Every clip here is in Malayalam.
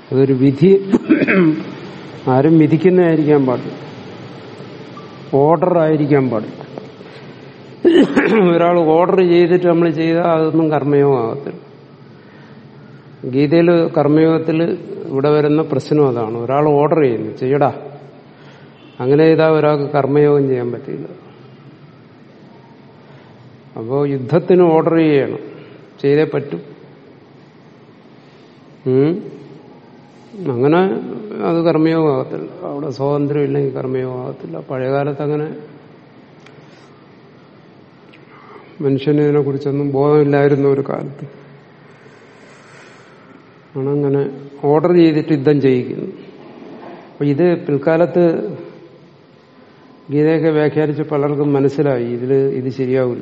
അതൊരു വിധി ആരും വിധിക്കുന്നതായിരിക്കാൻ പാടില്ല ഓർഡർ ആയിരിക്കാൻ പാടില്ല ഒരാൾ ഓർഡർ ചെയ്തിട്ട് നമ്മൾ ചെയ്താൽ അതൊന്നും കർമ്മയോഗമാകത്തില്ല ഗീതയിൽ കർമ്മയോഗത്തിൽ ഇവിടെ വരുന്ന പ്രശ്നം അതാണ് ഒരാൾ ഓർഡർ ചെയ്യുന്നു ചെയ്യടാ അങ്ങനെ ചെയ്താൽ ഒരാൾക്ക് കർമ്മയോഗം ചെയ്യാൻ പറ്റില്ല അപ്പോൾ യുദ്ധത്തിന് ഓർഡർ ചെയ്യണം ചെയ്തേ പറ്റും ഉം. അങ്ങനെ അത് കർമ്മയോഗമാകത്തില്ല അവിടെ സ്വാതന്ത്ര്യം ഇല്ലെങ്കിൽ കർമ്മയോഗമാകത്തില്ല പഴയകാലത്ത് അങ്ങനെ മനുഷ്യന് ഇതിനെ കുറിച്ചൊന്നും ബോധമില്ലായിരുന്ന ഒരു കാലത്ത് ആണങ്ങനെ ഓർഡർ ചെയ്തിട്ട് യുദ്ധം ചെയ്യിക്കുന്നു അപ്പൊ ഇത് പിൽക്കാലത്ത് ഗീതയൊക്കെ വ്യാഖ്യാനിച്ച് പലർക്കും മനസ്സിലായി ഇതിൽ ഇത് ശരിയാവില്ല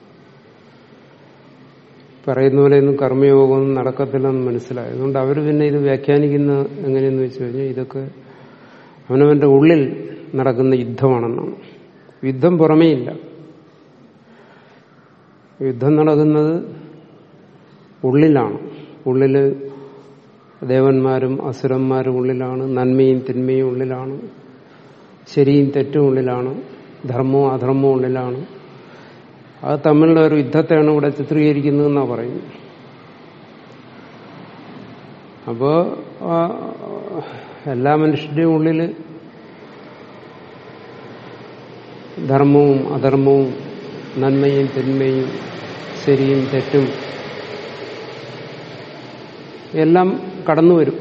പറയുന്ന പോലെയൊന്നും കർമ്മയോഗമൊന്നും നടക്കത്തില്ലെന്ന് മനസ്സിലായി അതുകൊണ്ട് അവർ പിന്നെ ഇത് വ്യാഖ്യാനിക്കുന്ന എങ്ങനെയെന്ന് വെച്ച് കഴിഞ്ഞാൽ ഇതൊക്കെ അവനവന്റെ ഉള്ളിൽ നടക്കുന്ന യുദ്ധമാണെന്നാണ് യുദ്ധം പുറമേയില്ല യുദ്ധം നടക്കുന്നത് ഉള്ളിലാണ് ഉള്ളില് ദേവന്മാരും അസുരന്മാരും ഉള്ളിലാണ് നന്മയും തിന്മയും ഉള്ളിലാണ് ശരിയും തെറ്റും ഉള്ളിലാണ് ധർമ്മവും അധർമ്മവും ഉള്ളിലാണ് അത് തമ്മിലുള്ള ഒരു യുദ്ധത്തെയാണ് ഇവിടെ ചിത്രീകരിക്കുന്നതെന്നാണ് പറയുന്നത് അപ്പോ ആ, എല്ലാ മനുഷ്യരുടെയും ഉള്ളിൽ ധർമ്മവും അധർമ്മവും നന്മയും തിന്മയും ശരിയും തെറ്റും എല്ലാം കടന്നു വരും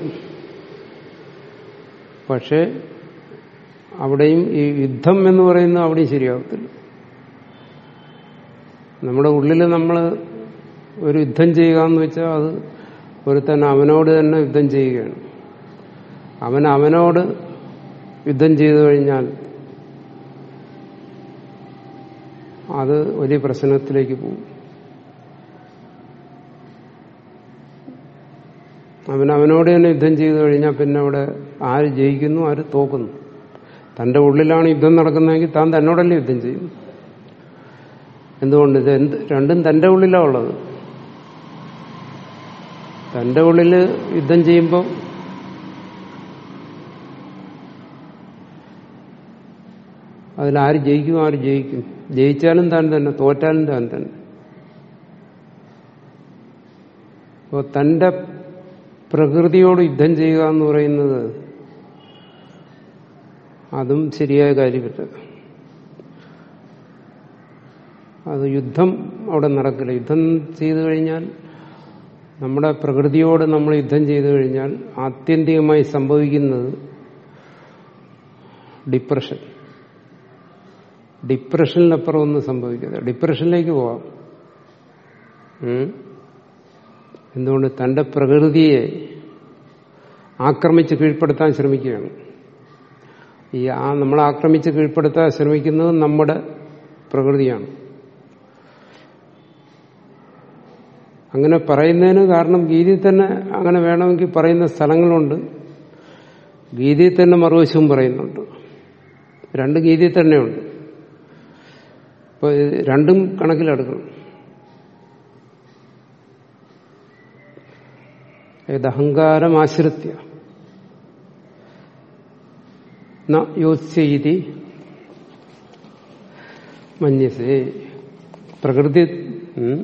പക്ഷെ അവിടെയും ഈ യുദ്ധം എന്ന് പറയുന്നത് അവിടെയും ശരിയാവത്തില്ല നമ്മുടെ ഉള്ളിൽ നമ്മൾ ഒരു യുദ്ധം ചെയ്യുക എന്ന് വെച്ചാൽ അത് ഒരുത്തൻ അവനോട് തന്നെ യുദ്ധം ചെയ്യുകയാണ് അവൻ അവനോട് യുദ്ധം ചെയ്തു കഴിഞ്ഞാൽ അത് വലിയ പ്രശ്നത്തിലേക്ക് പോകും അവൻ അവനോട് തന്നെ യുദ്ധം ചെയ്തു കഴിഞ്ഞാൽ പിന്നെ അവിടെ ആര് ജയിക്കുന്നു ആര് തോക്കുന്നു തന്റെ ഉള്ളിലാണ് യുദ്ധം നടക്കുന്നതെങ്കിൽ താൻ തന്നോടല്ലേ യുദ്ധം ചെയ്യുന്നു എന്തുകൊണ്ട് ഇത് എന്ത് രണ്ടും തന്റെ ഉള്ളിലാണ് ഉള്ളത് തന്റെ ഉള്ളിൽ യുദ്ധം ചെയ്യുമ്പോൾ അതിലാര് ജയിക്കും ആര് ജയിക്കും ജയിച്ചാലും താൻ തന്നെ തോറ്റാലും താൻ തന്നെ അപ്പോൾ തന്റെ പ്രകൃതിയോട് യുദ്ധം ചെയ്യുക എന്ന് പറയുന്നത് അതും ശരിയായ കാര്യമല്ല അത് യുദ്ധം അവിടെ നടക്കില്ല യുദ്ധം ചെയ്തു കഴിഞ്ഞാൽ നമ്മുടെ പ്രകൃതിയോട് നമ്മൾ യുദ്ധം ചെയ്തു കഴിഞ്ഞാൽ ആത്യന്തികമായി സംഭവിക്കുന്നത് ഡിപ്രഷൻ ഡിപ്രഷനിലപ്പുറം ഒന്നും സംഭവിക്കരുത് ഡിപ്രഷനിലേക്ക് പോവാം ഉം. എന്തുകൊണ്ട് തന്റെ പ്രകൃതിയെ ആക്രമിച്ച് കീഴ്പ്പെടുത്താൻ ശ്രമിക്കുകയാണ് ഈ ആ നമ്മളെ ആക്രമിച്ച് കീഴ്പ്പെടുത്താൻ ശ്രമിക്കുന്നത് നമ്മുടെ പ്രകൃതിയാണ് അങ്ങനെ പറയുന്നതിന് കാരണം ഗീതയിൽ തന്നെ അങ്ങനെ വേണമെങ്കിൽ പറയുന്ന സ്ഥലങ്ങളുണ്ട് ഗീതയിൽ തന്നെ മറുവശവും പറയുന്നുണ്ട് രണ്ട് ഗീതയിൽ തന്നെയുണ്ട് അപ്പോൾ ഇത് രണ്ടും കണക്കിലെടുക്കണം ഏതഹങ്കാരം ആശ്രിത്യ ന യോത്സ്യതി മന്യസേ പ്രകൃതി ഉം.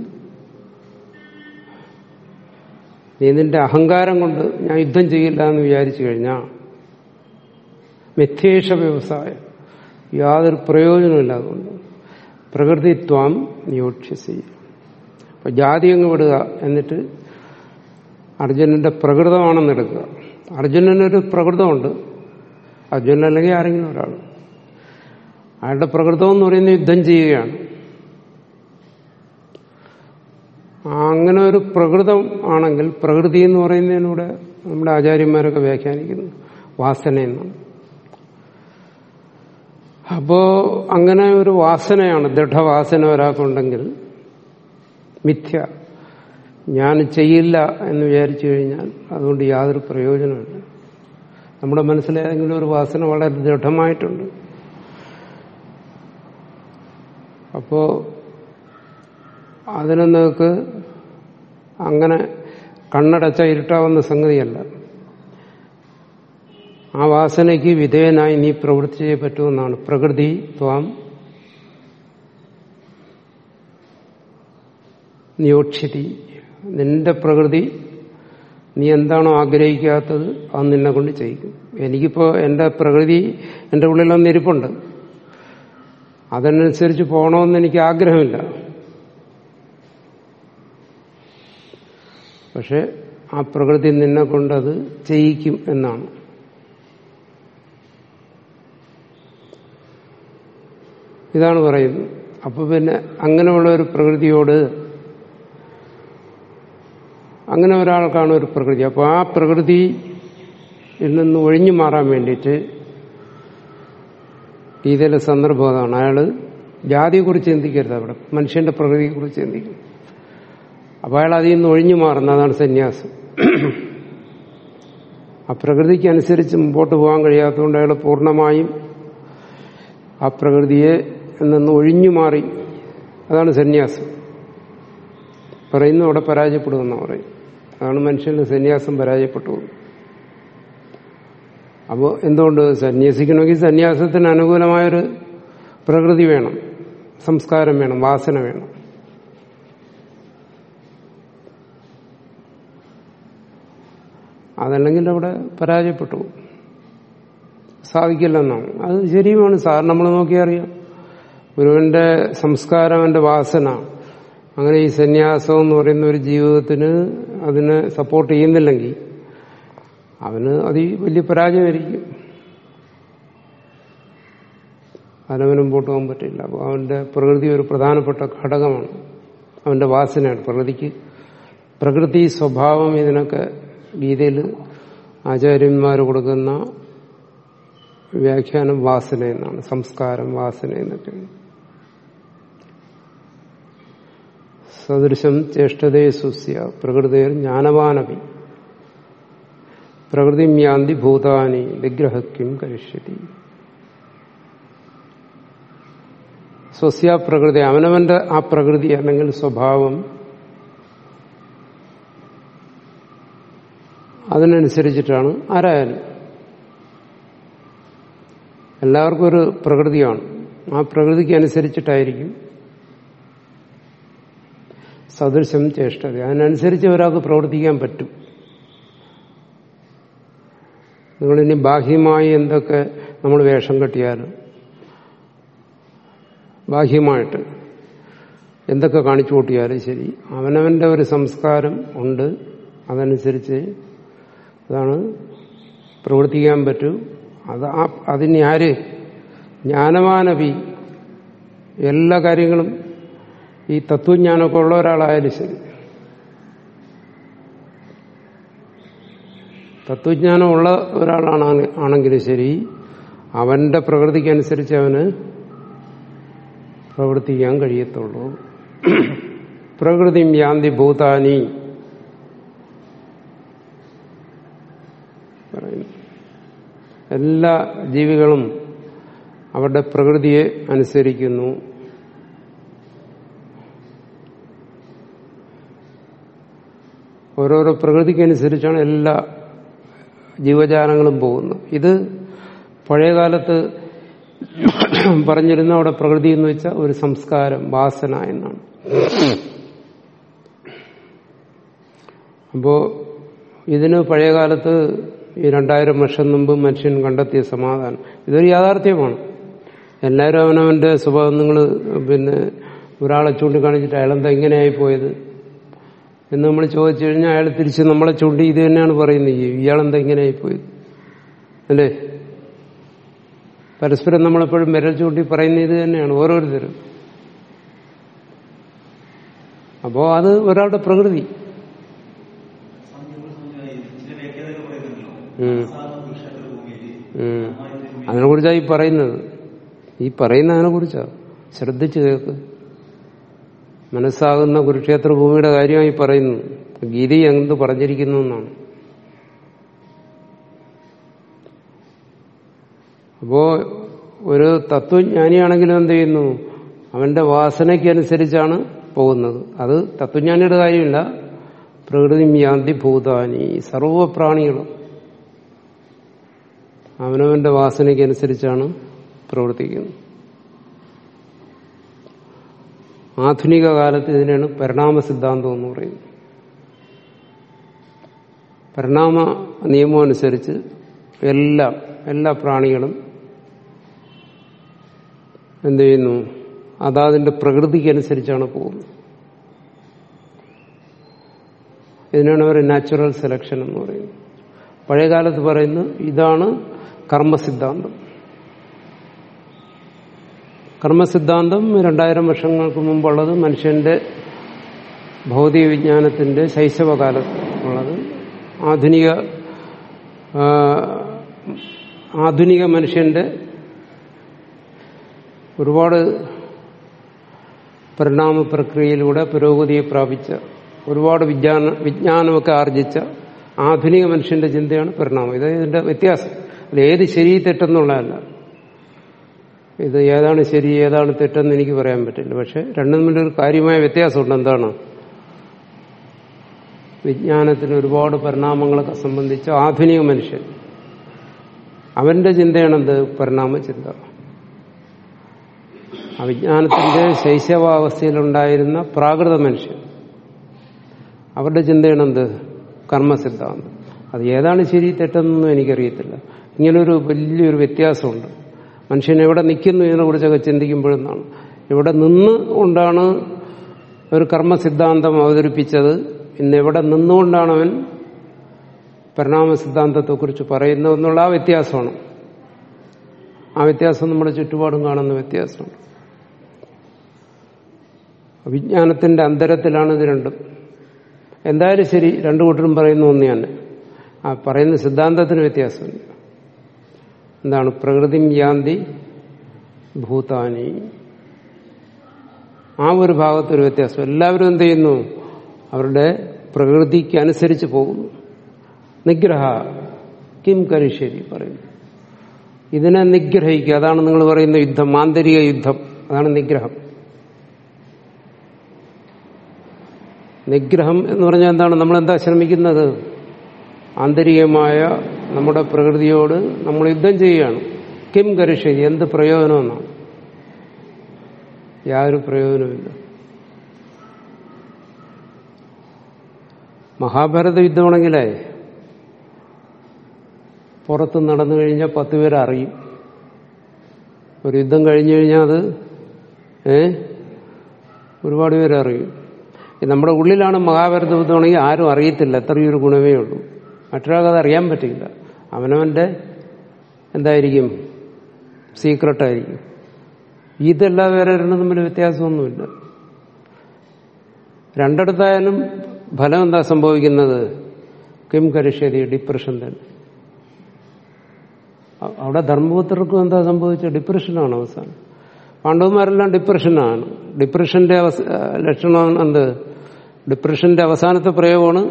നീ നിന്റെ അഹങ്കാരം കൊണ്ട് ഞാൻ യുദ്ധം ചെയ്യില്ല എന്ന് വിചാരിച്ചു കഴിഞ്ഞാൽ മിഥ്യേഷ വ്യവസായം യാതൊരു പ്രയോജനമില്ല അതുകൊണ്ട് പ്രകൃതിത്വം നിയോക്ഷ്യസി അപ്പൊ ജാതി അങ്ങ് വിടുക എന്നിട്ട് അർജുനന്റെ പ്രകൃതമാണെന്ന് എടുക്കുക അർജുനനൊരു പ്രകൃതമുണ്ട് അർജുനൻ അല്ലെങ്കിൽ ആരെങ്കിലും ഒരാൾ അയാളുടെ പ്രകൃതം എന്ന് പറയുന്നത് യുദ്ധം ചെയ്യുകയാണ് ആ, അങ്ങനെ ഒരു പ്രകൃതം ആണെങ്കിൽ പ്രകൃതി എന്ന് പറയുന്നതിലൂടെ നമ്മുടെ ആചാര്യന്മാരൊക്കെ വ്യാഖ്യാനിക്കുന്നു വാസന എന്നാണ് അപ്പോ അങ്ങനെ ഒരു വാസനയാണ് ദൃഢവാസന ഒരാൾക്കുണ്ടെങ്കിൽ മിഥ്യ ഞാൻ ചെയ്യില്ല എന്ന് വിചാരിച്ചു കഴിഞ്ഞാൽ അതുകൊണ്ട് യാതൊരു പ്രയോജനമില്ല നമ്മുടെ മനസ്സിലേതെങ്കിലും ഒരു വാസന വളരെ ദൃഢമായിട്ടുണ്ട് അപ്പോ അതിനെ നിങ്ങൾക്ക് അങ്ങനെ കണ്ണടച്ച ഇരുട്ടാവുന്ന സംഗതിയല്ല ആ വാസനയ്ക്ക് വിധേയനായി നീ പ്രവർത്തിച്ചേ പറ്റുമെന്നാണ് പ്രകൃതി ത്വാം നിയോക്ഷിതി നിന്റെ പ്രകൃതി നീ എന്താണോ ആഗ്രഹിക്കാത്തത് അത് നിന്നെ കൊണ്ട് ചെയ്യിക്കും എനിക്കിപ്പോ എന്റെ പ്രകൃതി എന്റെ ഉള്ളിലൊന്ന് ഇരിപ്പുണ്ട് അതനുസരിച്ച് പോകണമെന്ന് എനിക്ക് ആഗ്രഹമില്ല പക്ഷെ ആ പ്രകൃതി നിന്നെ കൊണ്ടത് ചെയ്യിക്കും എന്നാണ് ഇതാണ് പറയുന്നത് അപ്പൊ പിന്നെ അങ്ങനെയുള്ള ഒരു പ്രകൃതിയോട് അങ്ങനെ ഒരാൾക്കാണ് ഒരു പ്രകൃതി അപ്പോൾ ആ പ്രകൃതിയിൽ നിന്ന് ഒഴിഞ്ഞു മാറാൻ വേണ്ടിയിട്ട് ഗീതയിലെ സന്ദർഭം അതാണ് അയാള് ജാതിയെക്കുറിച്ച് ചിന്തിക്കരുത് അവിടെ മനുഷ്യന്റെ പ്രകൃതിയെക്കുറിച്ച് ചിന്തിക്കും അപ്പോൾ അയാൾ അതിൽ നിന്ന് ഒഴിഞ്ഞു മാറുന്നതാണ് സന്യാസം ആ പ്രകൃതിക്ക് അനുസരിച്ച് മുമ്പോട്ട് പോകാൻ കഴിയാത്തതുകൊണ്ട് അയാൾ പൂർണ്ണമായും ആ പ്രകൃതിയെ നിന്ന് ഒഴിഞ്ഞു മാറി അതാണ് സന്യാസം പറയുന്നു അവിടെ പരാജയപ്പെടുമെന്ന് പറയും അതാണ് മനുഷ്യന്റെ സന്യാസം പരാജയപ്പെട്ടു അപ്പോൾ എന്തുകൊണ്ട് സന്യസിക്കണമെങ്കിൽ സന്യാസത്തിന് അനുകൂലമായൊരു പ്രകൃതി വേണം സംസ്കാരം വേണം വാസന വേണം അതല്ലെങ്കിൽ അവിടെ പരാജയപ്പെട്ടു സാധിക്കില്ലെന്നാണ് അത് ശരിയുമാണ് സാർ നമ്മൾ നോക്കിയറിയാം ഗുരുവിന്റെ സംസ്കാരം അവന്റെ വാസന അങ്ങനെ ഈ സന്യാസം എന്ന് പറയുന്ന ഒരു ജീവിതത്തിന് അതിനെ സപ്പോർട്ട് ചെയ്യുന്നില്ലെങ്കിൽ അവന് അത് വലിയ പരാജയമായിരിക്കും അതിനവന് മുമ്പോട്ട് പോകാൻ പറ്റില്ല അപ്പോൾ അവന്റെ പ്രകൃതി ഒരു പ്രധാനപ്പെട്ട ഘടകമാണ് അവന്റെ വാസനയാണ് പ്രകൃതിക്ക് പ്രകൃതി സ്വഭാവം ഇതിനൊക്കെ ഗീതയിൽ ആചാര്യന്മാർ കൊടുക്കുന്ന വ്യാഖ്യാനം വാസന എന്നാണ് സംസ്കാരം വാസന എന്നൊക്കെയാണ് സദൃശം ചേഷ്ടതേ സുസ്യ പ്രകൃതിർ ജ്ഞാനവാനപി പ്രകൃതി യാന്തി ഭൂതാനി വിഗ്രഹക്യം കരിഷ്യതി സ്വസ്യ പ്രകൃതി അവനവന്റെ ആ പ്രകൃതി അല്ലെങ്കിൽ സ്വഭാവം അതിനനുസരിച്ചിട്ടാണ് ആരായാലും എല്ലാവർക്കും ഒരു പ്രകൃതിയാണ് ആ പ്രകൃതിക്ക് അനുസരിച്ചിട്ടായിരിക്കും സദൃശം ചേഷ്ടത അതിനനുസരിച്ച് ഒരാൾക്ക് പ്രവർത്തിക്കാൻ പറ്റും നിങ്ങളിനി ബാഹ്യമായി എന്തൊക്കെ നമ്മൾ വേഷം കെട്ടിയാലും ബാഹ്യമായിട്ട് എന്തൊക്കെ കാണിച്ചു കൂട്ടിയാലും ശരി അവനവന്റെ ഒരു സംസ്കാരം ഉണ്ട് അതനുസരിച്ച് അതാണ് പ്രവർത്തിക്കാൻ പറ്റൂ അത് ആ അതിന് ആര് ജ്ഞാനവാനപി എല്ലാ കാര്യങ്ങളും ഈ തത്വജ്ഞാനമൊക്കെ ഉള്ള ഒരാളായാലും ശരി തത്വജ്ഞാനം ഉള്ള ഒരാളാണ് ആണെങ്കിലും ശരി അവന്റെ പ്രകൃതിക്കനുസരിച്ച് അവന് പ്രവർത്തിക്കാൻ കഴിയത്തുള്ളൂ പ്രകൃതി യാന്തി ഭൂതാനി പറയുന്നു എല്ലാ ജീവികളും അവരുടെ പ്രകൃതിയെ അനുസരിക്കുന്നു ഓരോരോ പ്രകൃതിക്കനുസരിച്ചാണ് എല്ലാ ജീവജാലങ്ങളും പോകുന്നത് ഇത് പഴയകാലത്ത് പറഞ്ഞിരുന്ന അവിടെ പ്രകൃതി എന്ന് വെച്ചാൽ ഒരു സംസ്കാരം വാസന എന്നാണ് അപ്പോ ഇതിന് പഴയകാലത്ത് ഈ രണ്ടായിരം വർഷം മുമ്പ് മനുഷ്യൻ കണ്ടെത്തിയ സമാധാനം ഇതൊരു യാഥാർത്ഥ്യമാണ് എല്ലാവരും അവനവന്റെ സ്വഭാവം നിങ്ങൾ പിന്നെ ഒരാളെ ചൂണ്ടിക്കാണിച്ചിട്ട് അയാളെന്താ ഇങ്ങനെയായി പോയത് എന്ന് നമ്മൾ ചോദിച്ചു കഴിഞ്ഞാൽ അയാൾ തിരിച്ച് നമ്മളെ ചൂണ്ടി ഇത് തന്നെയാണ് പറയുന്നത് ഇയാളെന്താ ഇങ്ങനെയായി പോയത് അല്ലേ പരസ്പരം നമ്മളെപ്പോഴും വിരൽ ചൂണ്ടി പറയുന്ന ഇത് തന്നെയാണ് ഓരോരുത്തരും അപ്പോ അത് ഒരാളുടെ പ്രകൃതി അതിനെ കുറിച്ചാണ് ഈ പറയുന്നത് ഈ പറയുന്ന അതിനെ കുറിച്ചാ ശ്രദ്ധിച്ചു കേൾക്ക് മനസ്സാകുന്ന കുരുക്ഷേത്ര ഭൂമിയുടെ കാര്യമായി പറയുന്നു ഗീതി എന്ത് പറഞ്ഞിരിക്കുന്നു എന്നാണ് അപ്പോ ഒരു തത്വജ്ഞാനിയാണെങ്കിലും എന്ത് ചെയ്യുന്നു അവന്റെ വാസനയ്ക്കനുസരിച്ചാണ് പോകുന്നത് അത് തത്വജ്ഞാനിയുടെ കാര്യമില്ല പ്രകൃതി യാന്തി ഭൂതാനി സർവപ്രാണികളും അവനവന്റെ വാസനയ്ക്കനുസരിച്ചാണ് പ്രവർത്തിക്കുന്നത് ആധുനിക കാലത്ത് ഇതിനാണ് പരിണാമ സിദ്ധാന്തം എന്ന് പറയുന്നത് പരിണാമ നിയമം അനുസരിച്ച് എല്ലാ എല്ലാ പ്രാണികളും എന്ത് ചെയ്യുന്നു അതാതിന്റെ പ്രകൃതിക്കനുസരിച്ചാണ് പോകുന്നത് ഇതിനാണ് അവർ നാച്ചുറൽ സെലക്ഷൻ എന്ന് പറയുന്നത് പഴയകാലത്ത് പറയുന്നു ഇതാണ് കർമ്മസിദ്ധാന്തം കർമ്മസിദ്ധാന്തം രണ്ടായിരം വർഷങ്ങൾക്ക് മുമ്പുള്ളത് മനുഷ്യന്റെ ഭൗതിക വിജ്ഞാനത്തിന്റെ ശൈശവകാലത്ത് ഉള്ളത് ആധുനിക ആ, ആധുനിക മനുഷ്യന്റെ ഒരുപാട് പരിണാമ പ്രക്രിയയിലൂടെ പുരോഗതിയെ പ്രാപിച്ച ഒരുപാട് വിജ്ഞാന വിജ്ഞാനമൊക്കെ ആർജിച്ച ആധുനിക മനുഷ്യന്റെ ചിന്തയാണ് പരിണാമം ഇത് ഇതിന്റെ വ്യത്യാസം അത് ഏത് ശരി തെറ്റെന്നുള്ളതല്ല ഇത് ഏതാണ് ശരി ഏതാണ് തെറ്റെന്ന് എനിക്ക് പറയാൻ പറ്റില്ല പക്ഷെ രണ്ടും തമ്മിലൊരു കാര്യമായ വ്യത്യാസമുണ്ട് എന്താണ് വിജ്ഞാനത്തിന് ഒരുപാട് പരിണാമങ്ങളൊക്കെ സംബന്ധിച്ച് ആധുനിക മനുഷ്യൻ അവന്റെ ചിന്തയാണെന്ത് പരിണാമ ചിന്ത ആ വിജ്ഞാനത്തിന്റെ ശൈശവാവസ്ഥയിലുണ്ടായിരുന്ന പ്രാകൃത മനുഷ്യൻ അവരുടെ ചിന്തയാണെന്ത് കർമ്മസിദ്ധാന്തം അത് ഏതാണ് ശരി തെറ്റെന്നൊന്നും എനിക്കറിയത്തില്ല ഇങ്ങനൊരു വലിയൊരു വ്യത്യാസമുണ്ട് മനുഷ്യൻ എവിടെ നിൽക്കുന്നു ഇതിനെ കുറിച്ചൊക്കെ ചിന്തിക്കുമ്പോഴെന്നാണ് ഇവിടെ നിന്ന് കൊണ്ടാണ് ഒരു കർമ്മസിദ്ധാന്തം അവതരിപ്പിച്ചത് ഇന്ന് എവിടെ നിന്നുകൊണ്ടാണ് അവൻ പരിണാമ സിദ്ധാന്തത്തെക്കുറിച്ച് പറയുന്നത് എന്നുള്ള ആ വ്യത്യാസമാണ് ആ വ്യത്യാസം നമ്മുടെ ചുറ്റുപാടും കാണുന്ന വ്യത്യാസമാണ് വിജ്ഞാനത്തിന്റെ അന്തരത്തിലാണ് ഇത് രണ്ടും എന്തായാലും ശരി രണ്ടു കൂട്ടരും പറയുന്ന ഒന്ന് തന്നെ ആ പറയുന്ന സിദ്ധാന്തത്തിന് വ്യത്യാസമില്ല എന്താണ് പ്രകൃതി യാന്തി ഭൂതാനി ആ ഒരു ഭാഗത്തൊരു വ്യത്യാസം എല്ലാവരും എന്ത് ചെയ്യുന്നു അവരുടെ പ്രകൃതിക്ക് അനുസരിച്ച് പോകുന്നു നിഗ്രഹ കിം കരിശ്ശേരി പറയുന്നു ഇതിനെ നിഗ്രഹിക്കുക അതാണ് നിങ്ങൾ പറയുന്ന യുദ്ധം ആന്തരിക യുദ്ധം അതാണ് നിഗ്രഹം നിഗ്രഹം എന്ന് പറഞ്ഞാൽ എന്താണ് നമ്മൾ എന്താ ശ്രമിക്കുന്നത് ആന്തരികമായ നമ്മുടെ പ്രകൃതിയോട് നമ്മൾ യുദ്ധം ചെയ്യുകയാണ് കിം കരിശ്ശേരി എന്ത് പ്രയോജനമെന്നാണ് യാതൊരു പ്രയോജനമില്ല മഹാഭാരത യുദ്ധമാണെങ്കിലേ പുറത്ത് നടന്നു കഴിഞ്ഞാൽ പത്ത് പേര് അറിയും ഒരു യുദ്ധം കഴിഞ്ഞു കഴിഞ്ഞാൽ അത് ഏ ഒരുപാട് പേര് അറിയും ഇത് നമ്മുടെ ഉള്ളിലാണ് മഹാഭാരത യുദ്ധമാണെങ്കിൽ ആരും അറിയത്തില്ല എത്രയൊരു ഗുണമേ ഉള്ളൂ മറ്റൊരാൾക്ക് അത് അറിയാൻ പറ്റില്ല അവനവന്റെ എന്തായിരിക്കും സീക്രട്ടായിരിക്കും ഇതെല്ലാം വേറെ രണ്ടും തമ്മിൽ വ്യത്യാസമൊന്നുമില്ല രണ്ടിടത്തായാലും ഫലം എന്താ സംഭവിക്കുന്നത് കിം കരിശ്ശേരി ഡിപ്രഷൻ തന്നെ അ- അവിടെ ധർമ്മപുത്രർക്കും എന്താ സംഭവിച്ചത് ഡിപ്രഷനാണ് അവസാനം പാണ്ഡവന്മാരെല്ലാം ഡിപ്രഷനാണ് ഡിപ്രഷന്റെ അവസ- ആ, ലക്ഷണം എന്ത് ഡിപ്രഷന്റെ അവസാനത്തെ പ്രയോഗമാണ്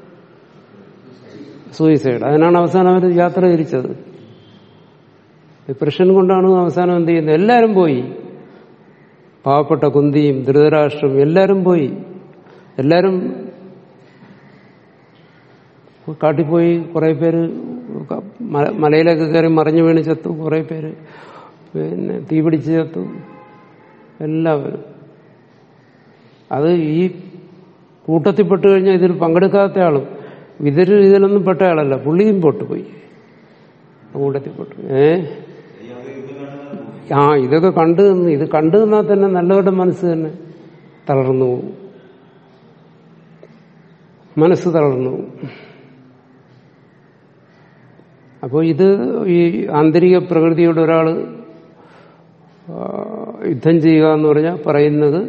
സൂയിസൈഡ് അതിനാണ് അവസാനം അവർ യാത്ര തിരിച്ചത് ഡിപ്രഷൻ കൊണ്ടാണ് അവസാനം എന്ത് ചെയ്യുന്നത് എല്ലാവരും പോയി പാവപ്പെട്ട കുന്തിയും ധൃതരാഷ്ട്രം എല്ലാവരും പോയി എല്ലാവരും കാട്ടിപ്പോയി കുറെ പേര് ക- മല- മലയിലൊക്കെ കയറി മറിഞ്ഞു വീണ് ചത്തു കുറെ പേര് പിന്നെ തീ പിടിച്ച് ചത്തു എല്ലാവരും അത് ഈ കൂട്ടത്തിൽ പെട്ട് കഴിഞ്ഞാൽ ഇതിൽ പങ്കെടുക്കാത്ത ആളും ഇതൊരു ഇതിലൊന്നും പെട്ട ആളല്ല പുള്ളിയും പൊട്ടുപോയി കൂട്ടത്തിൽ പെട്ടു ഏ ആ ഇതൊക്കെ കണ്ടു നിന്ന് ഇത് കണ്ടു നിന്നാൽ തന്നെ നല്ലവരുടെ മനസ്സ് തന്നെ തളർന്നു പോകും മനസ്സ് തളർന്നു പോകും അപ്പോൾ ഇത് ഈ ആന്തരിക പ്രകൃതിയോട് ഒരാൾ യുദ്ധം ചെയ്യുക എന്ന് പറഞ്ഞാൽ പറയുന്നത്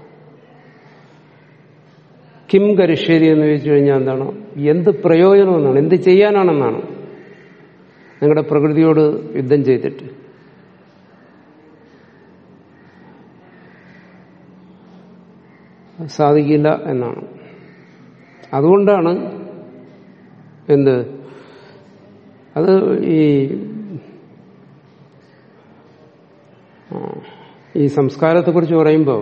കിം കരിശ്ശേരി എന്ന് ചോദിച്ചു കഴിഞ്ഞാൽ എന്താണ് എന്ത് പ്രയോജനമെന്നാണ് എന്ത് ചെയ്യാനാണെന്നാണ് നിങ്ങളുടെ പ്രകൃതിയോട് യുദ്ധം ചെയ്തിട്ട് സാധിക്കില്ല എന്നാണ് അതുകൊണ്ടാണ് എന്ത് അത് ഈ ആ, ഈ സംസ്കാരത്തെക്കുറിച്ച് പറയുമ്പോൾ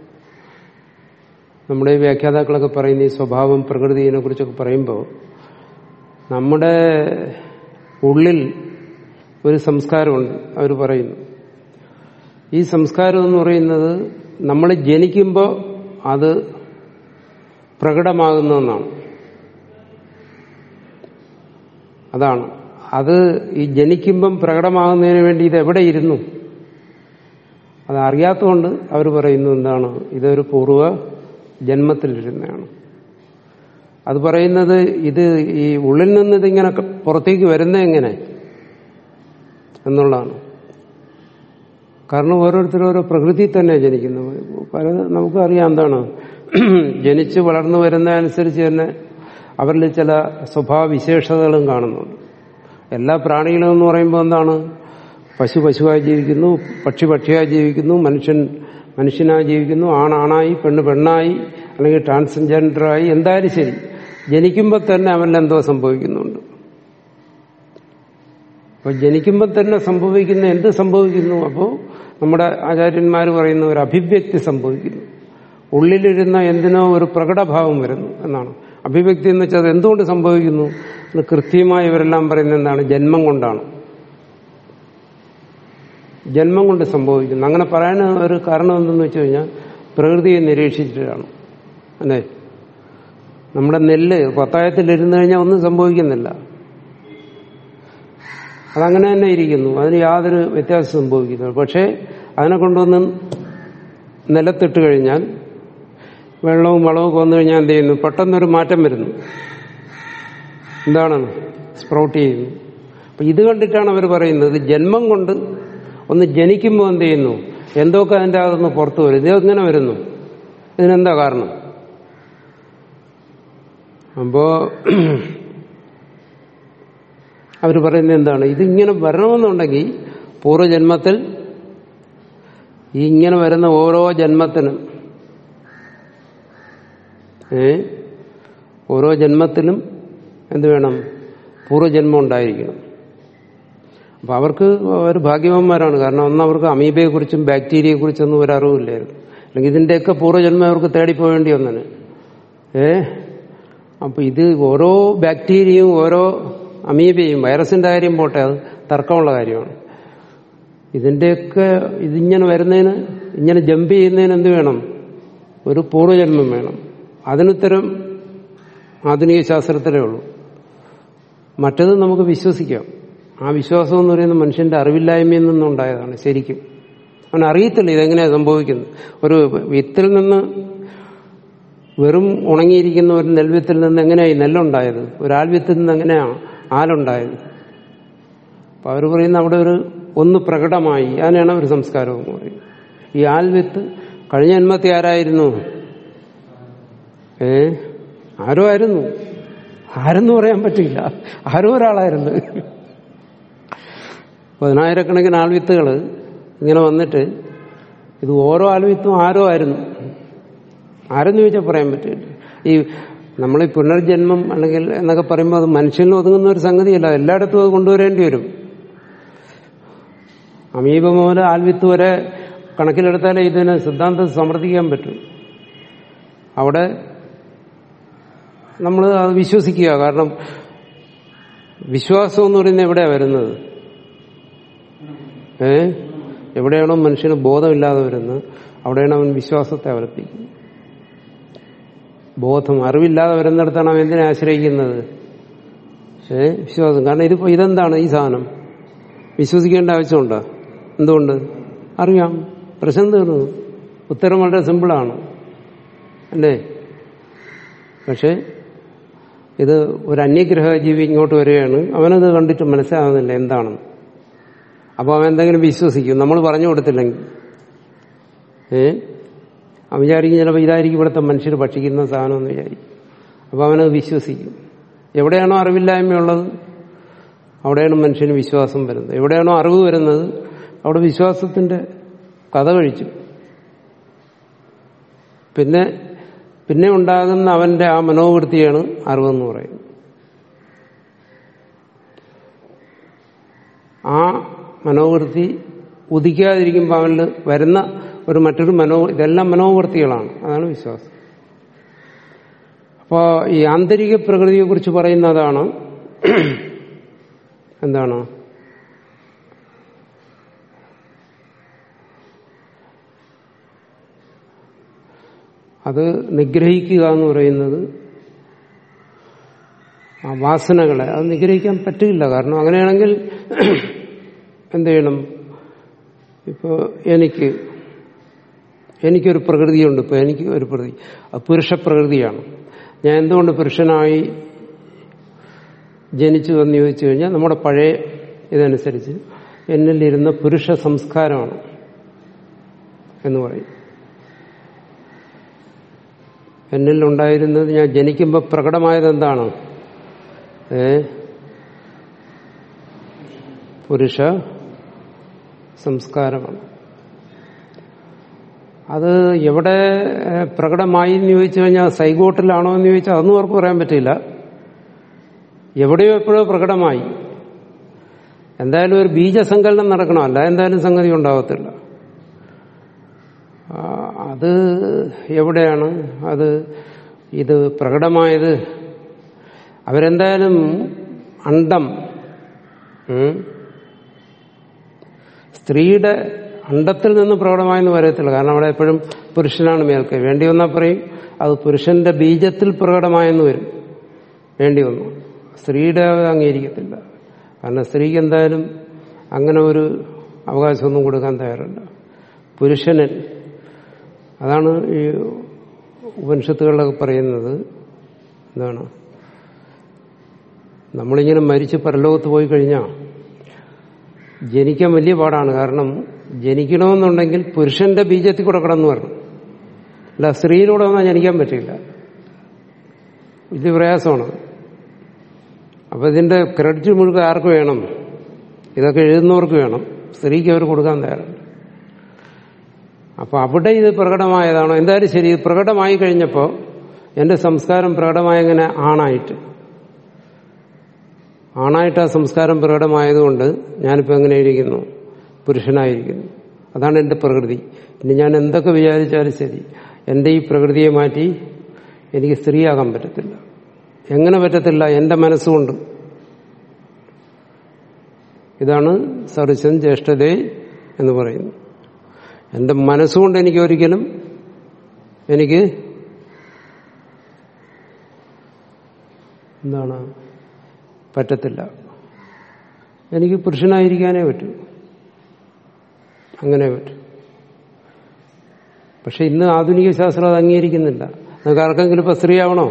നമ്മുടെ ഈ വ്യാഖ്യാതാക്കളൊക്കെ പറയുന്ന ഈ സ്വഭാവം പ്രകൃതിയെ കുറിച്ചൊക്കെ പറയുമ്പോൾ നമ്മുടെ ഉള്ളിൽ ഒരു സംസ്കാരമുണ്ട് അവർ പറയുന്നു ഈ സംസ്കാരം എന്ന് പറയുന്നത് നമ്മൾ ജനിക്കുമ്പോൾ അത് പ്രകടമാകുന്നതെന്നാണ് അതാണ് അത് ഈ ജനിക്കുമ്പം പ്രകടമാകുന്നതിന് വേണ്ടി ഇത് എവിടെ ഇരുന്നു അത് അറിയാത്തതുകൊണ്ട് അവർ പറയുന്നു എന്താണ് ഇതൊരു പൂർവ്വ ജന്മത്തിലിരുന്നതാണ് അത് പറയുന്നത് ഇത് ഈ ഉള്ളിൽ നിന്ന് ഇതിങ്ങനെ പുറത്തേക്ക് വരുന്നത് എങ്ങനെ എന്നുള്ളതാണ് കാരണം ഓരോരുത്തരും ഓരോ പ്രകൃതി തന്നെ ജനിക്കുന്നു പല നമുക്കറിയാം എന്താണ് ജനിച്ച് വളർന്നു വരുന്നതനുസരിച്ച് തന്നെ അവരിൽ ചില സ്വഭാവവിശേഷതകളും കാണുന്നുണ്ട് എല്ലാ പ്രാണികളും എന്ന് പറയുമ്പോൾ എന്താണ് പശു പശുവായി ജീവിക്കുന്നു പക്ഷി പക്ഷിയായി ജീവിക്കുന്നു മനുഷ്യൻ മനുഷ്യനായി ജീവിക്കുന്നു ആണാണായി പെണ്ണ് പെണ്ണായി അല്ലെങ്കിൽ ട്രാൻസ്ജെൻഡറായി എന്തായാലും ശരി ജനിക്കുമ്പോൾ തന്നെ അവനിൽ എന്തോ സംഭവിക്കുന്നുണ്ട് അപ്പൊ ജനിക്കുമ്പോൾ തന്നെ സംഭവിക്കുന്ന എന്ത് സംഭവിക്കുന്നു അപ്പോൾ നമ്മുടെ ആചാര്യന്മാർ പറയുന്ന ഒരു അഭിവ്യക്തി സംഭവിക്കുന്നു ഉള്ളിലിരുന്ന എന്തിനോ ഒരു പ്രകടഭാവം വരുന്നു എന്നാണ് അഭിവ്യക്തി എന്ന് വെച്ചാൽ അത് എന്തുകൊണ്ട് സംഭവിക്കുന്നു എന്ന് കൃത്യമായി ഇവരെല്ലാം പറയുന്നത് എന്താണ് ജന്മം കൊണ്ടാണ് ജന്മം കൊണ്ട് സംഭവിക്കുന്നു അങ്ങനെ പറയാൻ ഒരു കാരണം എന്തെന്ന് വെച്ച് കഴിഞ്ഞാൽ പ്രകൃതിയെ നിരീക്ഷിച്ചിട്ടാണ് അല്ലേ നമ്മുടെ നെല്ല് പത്തായത്തിലിരുന്നു കഴിഞ്ഞാൽ ഒന്നും സംഭവിക്കുന്നില്ല അതങ്ങനെ തന്നെ ഇരിക്കുന്നു അതിന് യാതൊരു വ്യത്യാസം സംഭവിക്കുന്നില്ല പക്ഷേ അതിനെ കൊണ്ടുവന്ന് നിലത്തിട്ട് കഴിഞ്ഞാൽ വെള്ളവും വളവും വന്നു കഴിഞ്ഞാൽ എന്ത് ചെയ്യുന്നു പെട്ടെന്നൊരു മാറ്റം വരുന്നു എന്താണ് സ്പ്രൗട്ട് ചെയ്യുന്നു അപ്പൊ ഇത് കണ്ടിട്ടാണ് അവർ പറയുന്നത് ജന്മം കൊണ്ട് ഒന്ന് ജനിക്കുമ്പോൾ എന്ത് ചെയ്യുന്നു എന്തൊക്കെ അതിൻ്റെ അകത്തുനിന്ന് പുറത്തു വരും ഇത് എങ്ങനെ വരുന്നു ഇതിനെന്താ കാരണം അപ്പോ അവർ പറയുന്നത് എന്താണ് ഇതിങ്ങനെ വരണമെന്നുണ്ടെങ്കിൽ പൂർവ്വജന്മത്തിൽ ഈ ഇങ്ങനെ വരുന്ന ഓരോ ജന്മത്തിനും ഏ ഓരോ ജന്മത്തിലും എന്ത് വേണം പൂർവ്വജന്മം ഉണ്ടായിരിക്കണം അപ്പൊ അവർക്ക് അവർ ഭാഗ്യവാന്മാരാണ് കാരണം ഒന്ന് അവർക്ക് അമീബയെക്കുറിച്ചും ബാക്ടീരിയയെക്കുറിച്ചൊന്നും ഒരു അറിവില്ലായിരുന്നു അല്ലെങ്കിൽ ഇതിന്റെയൊക്കെ പൂർവ്വജന്മം അവർക്ക് തേടിപ്പോവേണ്ടി വന്നന് ഏ അപ്പൊ ഇത് ഓരോ ബാക്ടീരിയയും ഓരോ അമീബയും വൈറസിന്റെ കാര്യം പോട്ടെ അത് തർക്കമുള്ള കാര്യമാണ് ഇതിന്റെയൊക്കെ ഇതിങ്ങനെ വരുന്നതിന് ഇങ്ങനെ ജമ്പ് ചെയ്യുന്നതിന് എന്ത് വേണം ഒരു പൂർവ്വജന്മം വേണം അതിനുത്തരം ആധുനിക ശാസ്ത്രത്തിലേ ഉള്ളൂ മറ്റത് നമുക്ക് വിശ്വസിക്കാം ആ വിശ്വാസം എന്ന് പറയുന്നത് മനുഷ്യന്റെ അറിവില്ലായ്മയിൽ നിന്നുണ്ടായതാണ് ശരിക്കും അവൻ അറിയത്തില്ല ഇതെങ്ങനെയാണ് സംഭവിക്കുന്നത് ഒരു വിത്തിൽ നിന്ന് വെറും ഉണങ്ങിയിരിക്കുന്ന ഒരു നെൽവിത്തിൽ നിന്ന് എങ്ങനെയായി നെല്ലുണ്ടായത് ഒരു ആൽവിത്തിൽ നിന്ന് എങ്ങനെയാണ് ആലുണ്ടായത് അപ്പൊ അവർ പറയുന്ന അവിടെ ഒരു ഒന്ന് പ്രകടമായി അതിനാണ് ഒരു സംസ്കാരം എന്ന് പറയുന്നത് ഈ ആൽവിത്ത് കഴിഞ്ഞ ജന്മത്തെ ആരായിരുന്നു ഏ ആരോ ആയിരുന്നു ആരെന്ന് പറയാൻ പറ്റില്ല ആരോ ഒരാളായിരുന്നു പതിനായിരക്കണക്കിന് ആൽവിത്തുകൾ ഇങ്ങനെ വന്നിട്ട് ഇത് ഓരോ ആൽവിത്തും ആരോ ആയിരുന്നു ആരെന്ന് ചോദിച്ചാൽ പറയാൻ പറ്റില്ല ഈ നമ്മൾ ഈ പുനർജന്മം അല്ലെങ്കിൽ എന്നൊക്കെ പറയുമ്പോൾ അത് മനുഷ്യനിൽ ഒതുങ്ങുന്ന ഒരു സംഗതിയല്ല എല്ലായിടത്തും അത് കൊണ്ടുവരേണ്ടി വരും അമീബ മുതൽ ആൽവിത്ത് വരെ കണക്കിലെടുത്താലേ ഇതിന് സിദ്ധാന്തം സമർത്ഥിക്കാൻ പറ്റും അവിടെ നമ്മൾ അത് വിശ്വസിക്കുക കാരണം വിശ്വാസം എന്ന് പറയുന്നത് എവിടെയാണ് വരുന്നത് ഏ എവിടെയാണോ മനുഷ്യന് ബോധമില്ലാതെ വരുന്നത് അവിടെയാണ് അവൻ വിശ്വാസത്തെ അവലംബിക്കുന്നത് ബോധം അറിവില്ലാതെ വരുന്നിടത്താണ് അവൻ എന്തിനെ ആശ്രയിക്കുന്നത് ഏ വിശ്വാസം കാരണം ഇതിപ്പോ ഇതെന്താണ് ഈ സാധനം വിശ്വസിക്കേണ്ട ആവശ്യമുണ്ടോ എന്തുകൊണ്ട് അറിയാം പ്രശ്നം തീർന്നു ഉത്തരം വളരെ സിമ്പിളാണ് അല്ലേ പക്ഷെ ഇത് ഒരു അന്യഗ്രഹ ജീവി ഇങ്ങോട്ട് വരികയാണ് അവനത് കണ്ടിട്ട് മനസ്സിലാകുന്നില്ല എന്താണെന്ന് അപ്പോൾ അവൻ എന്തെങ്കിലും വിശ്വസിക്കും നമ്മൾ പറഞ്ഞു കൊടുത്തില്ലെങ്കിൽ ഏ അവൻ വിചാരിക്കും ചിലപ്പോൾ ഇതായിരിക്കും ഇവിടുത്തെ മനുഷ്യർ ഭക്ഷിക്കുന്ന സാധനം എന്ന് വിചാരിക്കും അപ്പോൾ അവനത് വിശ്വസിക്കും എവിടെയാണോ അറിവില്ലായ്മയുള്ളത് അവിടെയാണ് മനുഷ്യന് വിശ്വാസം വരുന്നത് എവിടെയാണോ അറിവ് വരുന്നത് അവിടെ വിശ്വാസത്തിന്റെ കഥ കഴിച്ചു പിന്നെ പിന്നെ ഉണ്ടാകുന്ന അവന്റെ ആ മനോവൃത്തിയാണ് അറിവെന്ന് പറയുന്നത് ആ മനോവൃത്തി ഉദിക്കാതിരിക്കുമ്പോൾ അവനിൽ വരുന്ന ഒരു മറ്റൊരു മനോ ഇതെല്ലാം മനോവൃത്തികളാണ് അതാണ് വിശ്വാസം അപ്പോൾ ഈ ആന്തരിക പ്രകൃതിയെക്കുറിച്ച് പറയുന്നതാണ് എന്താണ് അത് നിഗ്രഹിക്കുക എന്ന് പറയുന്നത് ആ വാസനകളെ അത് നിഗ്രഹിക്കാൻ പറ്റില്ല കാരണം അങ്ങനെയാണെങ്കിൽ എന്ത് ചെയ്യണം ഇപ്പോൾ എനിക്ക് എനിക്കൊരു പ്രകൃതിയുണ്ട് ഇപ്പോൾ എനിക്ക് ഒരു പ്രകൃതി അത് പുരുഷ പ്രകൃതിയാണ് ഞാൻ എന്തുകൊണ്ട് പുരുഷനായി ജനിച്ചു എന്ന് ചോദിച്ചു കഴിഞ്ഞാൽ നമ്മുടെ പഴയ ഇതനുസരിച്ച് എന്നിലിരുന്ന പുരുഷ സംസ്കാരമാണ് എന്ന് പറയും എന്നിൽ ഉണ്ടായിരുന്നത് ഞാൻ ജനിക്കുമ്പോൾ പ്രകടമായത് എന്താണ് ഏ പുരുഷ സംസ്കാരമാണ് അത് എവിടെ പ്രകടമായി എന്ന് ചോദിച്ചു കഴിഞ്ഞാൽ സൈഗോട്ടിലാണോ എന്ന് ചോദിച്ചാൽ അതൊന്നും അവർക്ക് പറയാൻ പറ്റില്ല എവിടെയോ എപ്പോഴോ പ്രകടമായി എന്തായാലും ഒരു ബീജസങ്കലനം നടക്കണം അല്ല എന്തായാലും സംഗതി ഉണ്ടാകത്തില്ല അത് എവിടെയാണ് അത് ഇത് പ്രകടമായത് അവരെന്തായാലും അണ്ടം സ്ത്രീയുടെ അണ്ടത്തിൽ നിന്ന് പ്രകടമായെന്ന് പറയത്തില്ല കാരണം അവിടെ എപ്പോഴും പുരുഷനാണ് മേൽക്കൈ വേണ്ടി വന്നാൽ പറയും അത് പുരുഷന്റെ ബീജത്തിൽ പ്രകടമായെന്ന് വരും വേണ്ടി വന്നു സ്ത്രീയുടെ അംഗീകരിക്കത്തില്ല കാരണം സ്ത്രീക്ക് എന്തായാലും അങ്ങനെ ഒരു അവകാശമൊന്നും കൊടുക്കാൻ തയ്യാറല്ല പുരുഷനിൽ അതാണ് ഈ ഉപനിഷത്തുകളിലൊക്കെ പറയുന്നത് എന്താണ് നമ്മളിങ്ങനെ മരിച്ച് പരലോകത്ത് പോയി കഴിഞ്ഞാൽ ജനിക്കാൻ വലിയ പാടാണ് കാരണം ജനിക്കണമെന്നുണ്ടെങ്കിൽ പുരുഷന്റെ ബീജത്തിൽ കൂടെ കടന്നു വരണം അല്ല സ്ത്രീയിലൂടെ വന്നാൽ ജനിക്കാൻ പറ്റില്ല വലിയ പ്രയാസമാണ് അപ്പൊ ഇതിന്റെ ക്രെഡിറ്റ് മുഴുവൻ ആർക്ക് വേണം ഇതൊക്കെ എഴുതുന്നവർക്ക് വേണം സ്ത്രീക്ക് അവർ കൊടുക്കാൻ തയ്യാറുണ്ട് അപ്പൊ അവിടെ ഇത് പ്രകടമായതാണോ എന്തായാലും ശരി ഇത് പ്രകടമായി കഴിഞ്ഞപ്പോൾ എന്റെ സംസ്കാരം പ്രകടമായെങ്ങനെ ആണായിട്ട് ആണായിട്ട് ആ സംസ്കാരം പ്രകടമായതുകൊണ്ട് ഞാനിപ്പോൾ എങ്ങനെ ഇരിക്കുന്നു പുരുഷനായിരിക്കുന്നു അതാണ് എൻ്റെ പ്രകൃതി ഇനി ഞാൻ എന്തൊക്കെ വിചാരിച്ചാലും ശരി എൻ്റെ ഈ പ്രകൃതിയെ മാറ്റി എനിക്ക് സ്ത്രീയാകാൻ പറ്റത്തില്ല എങ്ങനെ പറ്റത്തില്ല എൻ്റെ മനസ്സുകൊണ്ട് ഇതാണ് സർവസ്വം ജ്യേഷ്ഠതേ എന്ന് പറയുന്നു എൻ്റെ മനസ്സുകൊണ്ട് എനിക്ക് ഒരിക്കലും എനിക്ക് എന്താണ് പറ്റത്തില്ല എനിക്ക് പുരുഷനായിരിക്കാനേ പറ്റൂ അങ്ങനെ പറ്റൂ പക്ഷെ ഇന്ന് ആധുനിക ശാസ്ത്രം അത് അംഗീകരിക്കുന്നില്ല നിങ്ങൾക്ക് ആർക്കെങ്കിലും ഇപ്പൊ സ്ത്രീയാവണോ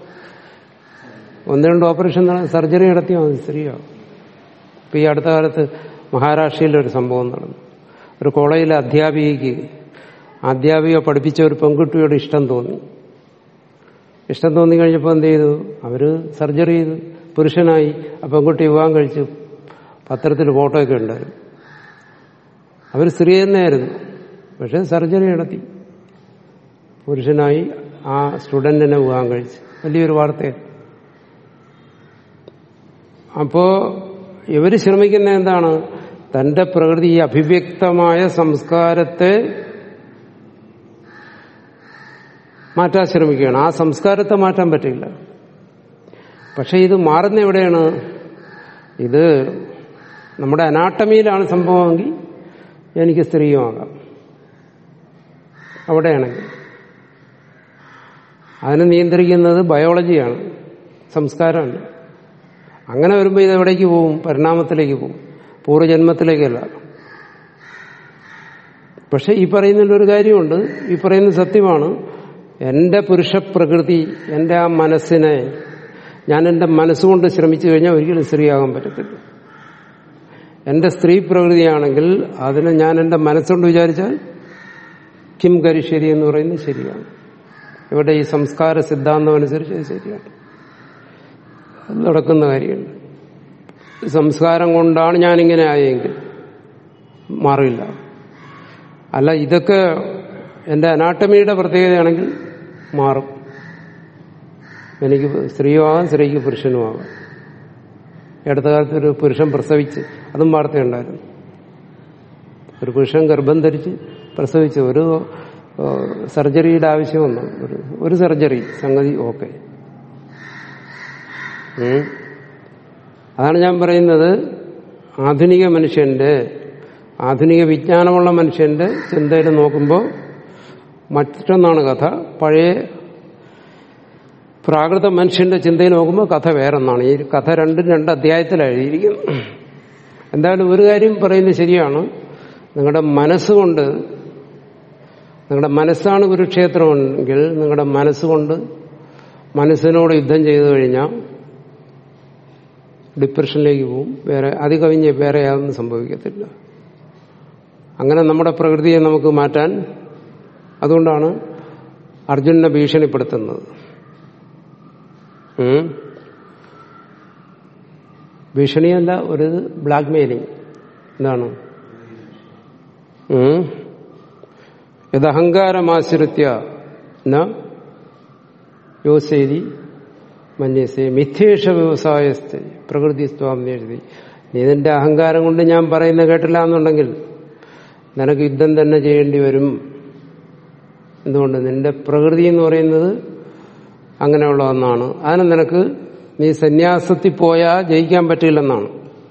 ഒന്ന് രണ്ട് ഓപ്പറേഷൻ സർജറി നടത്തിയാൽ മതി സ്ത്രീയാവും ഇപ്പൊ ഈ അടുത്ത കാലത്ത് മഹാരാഷ്ട്രയിൽ ഒരു സംഭവം നടന്നു ഒരു കോളേജിലെ അധ്യാപികയ്ക്ക് അധ്യാപിക പഠിപ്പിച്ച ഒരു പെൺകുട്ടിയോട് ഇഷ്ടം തോന്നി ഇഷ്ടം തോന്നി കഴിഞ്ഞപ്പോൾ എന്ത് ചെയ്തു അവര് സർജറി ചെയ്തു പുരുഷനായി ആ പെൺകുട്ടി വിവാഹം കഴിച്ചു പത്രത്തിൽ ഫോട്ടോ ഒക്കെ ഉണ്ടായിരുന്നു അവർ സ്ത്രീ തന്നെയായിരുന്നു പക്ഷെ സർജറി നടത്തി പുരുഷനായി ആ സ്റ്റുഡന്റിനെ വിവാഹം കഴിച്ചു വലിയൊരു വാർത്തയാണ് അപ്പോ ഇവര് ശ്രമിക്കുന്ന എന്താണ് തന്റെ പ്രകൃതി ഈ അഭിവ്യക്തമായ സംസ്കാരത്തെ മാറ്റാൻ ശ്രമിക്കുകയാണ് ആ സംസ്കാരത്തെ മാറ്റാൻ പറ്റില്ല പക്ഷെ ഇത് മാറുന്ന എവിടെയാണ് ഇത് നമ്മുടെ അനാട്ടമിയിലാണ് സംഭവമെങ്കിൽ എനിക്ക് സ്ത്രീയുമാകാം അവിടെയാണെങ്കിൽ അതിനെ നിയന്ത്രിക്കുന്നത് ബയോളജിയാണ് സംസ്കാരമല്ല അങ്ങനെ വരുമ്പോൾ ഇത് എവിടേക്ക് പോവും പരിണാമത്തിലേക്ക് പോവും പൂർവ്വജന്മത്തിലേക്കല്ല പക്ഷെ ഈ പറയുന്നതിലൊരു കാര്യമുണ്ട് ഈ പറയുന്നത് സത്യമാണ് എന്റെ പുരുഷപ്രകൃതി എന്റെ ആ മനസ്സിനെ ഞാൻ എന്റെ മനസ്സുകൊണ്ട് ശ്രമിച്ചു കഴിഞ്ഞാൽ ഒരിക്കലും സ്ത്രീയാകാൻ പറ്റത്തില്ല എന്റെ സ്ത്രീ പ്രകൃതിയാണെങ്കിൽ അതിനെ ഞാൻ എന്റെ മനസ്സുകൊണ്ട് വിചാരിച്ചാൽ കിം കരിശ്ശേരി എന്ന് പറയുന്നത് ശരിയാണ് ഇവിടെ ഈ സംസ്കാര സിദ്ധാന്തം അനുസരിച്ച് അത് ശരിയാണ് അത് നടക്കുന്ന കാര്യമുണ്ട് സംസ്കാരം കൊണ്ടാണ് ഞാനിങ്ങനെ ആയെങ്കിൽ മാറില്ല അല്ല ഇതൊക്കെ എന്റെ അനാട്ടമിയുടെ പ്രത്യേകതയാണെങ്കിൽ മാറും എനിക്ക് സ്ത്രീയും ആകാം സ്ത്രീക്ക് പുരുഷനും ആകാം അടുത്ത കാലത്ത് ഒരു പുരുഷൻ പ്രസവിച്ച് അതും വാർത്തയുണ്ടായിരുന്നു ഒരു പുരുഷൻ ഗർഭം ധരിച്ച് പ്രസവിച്ച് ഒരു സർജറിയുടെ ആവശ്യം വന്നു ഒരു ഒരു സർജറി സംഗതി ഓക്കെ അതാണ് ഞാൻ പറയുന്നത് ആധുനിക മനുഷ്യന്റെ ആധുനിക വിജ്ഞാനമുള്ള മനുഷ്യന്റെ ചിന്തയിൽ നോക്കുമ്പോൾ മറ്റൊന്നാണ് കഥ പഴയ പ്രാകൃത മനുഷ്യന്റെ ചിന്തയിൽ നോക്കുമ്പോൾ കഥ വേറൊന്നാണ് ഈ കഥ രണ്ടും രണ്ട് അധ്യായത്തിലാണ് എഴുതിയിരിക്കുന്നത് എന്തായാലും ഒരു കാര്യം പറയുന്നത് ശരിയാണ് നിങ്ങളുടെ മനസ്സുകൊണ്ട് നിങ്ങളുടെ മനസ്സാണ് കുരുക്ഷേത്രമെങ്കിൽ നിങ്ങളുടെ മനസ്സുകൊണ്ട് മനസ്സിനോട് യുദ്ധം ചെയ്തു കഴിഞ്ഞാൽ ഡിപ്രഷനിലേക്ക് പോവും വേറെ അത് കവിഞ്ഞ് വേറെ യാതൊന്നും സംഭവിക്കത്തില്ല അങ്ങനെ നമ്മുടെ പ്രകൃതിയെ നമുക്ക് മാറ്റാൻ അതുകൊണ്ടാണ് അർജുനെ ഭീഷണിപ്പെടുത്തുന്നത് ഉം. ഭീഷണിയല്ല ഒരു ബ്ലാക്ക് മെയിലിംഗ് എന്താണ് ഉം. യഥഹങ്കാരമാശ്രിത്യ ന യോസേരി മന്യസേ മിഥ്യേഷ വ്യവസായസ്ഥ പ്രകൃതി സ്വാമ്യതി നീ നിന്റെ അഹങ്കാരം കൊണ്ട് ഞാൻ പറയുന്ന കേട്ടില്ല എന്നുണ്ടെങ്കിൽ നിനക്ക് യുദ്ധം തന്നെ ചെയ്യേണ്ടി വരും എന്തുകൊണ്ട് നിന്റെ പ്രകൃതി എന്ന് പറയുന്നത് അങ്ങനെയുള്ള ഒന്നാണ് അതിന് നിനക്ക് നീ സന്യാസത്തിൽ പോയാൽ ജയിക്കാൻ പറ്റില്ലെന്നാണ്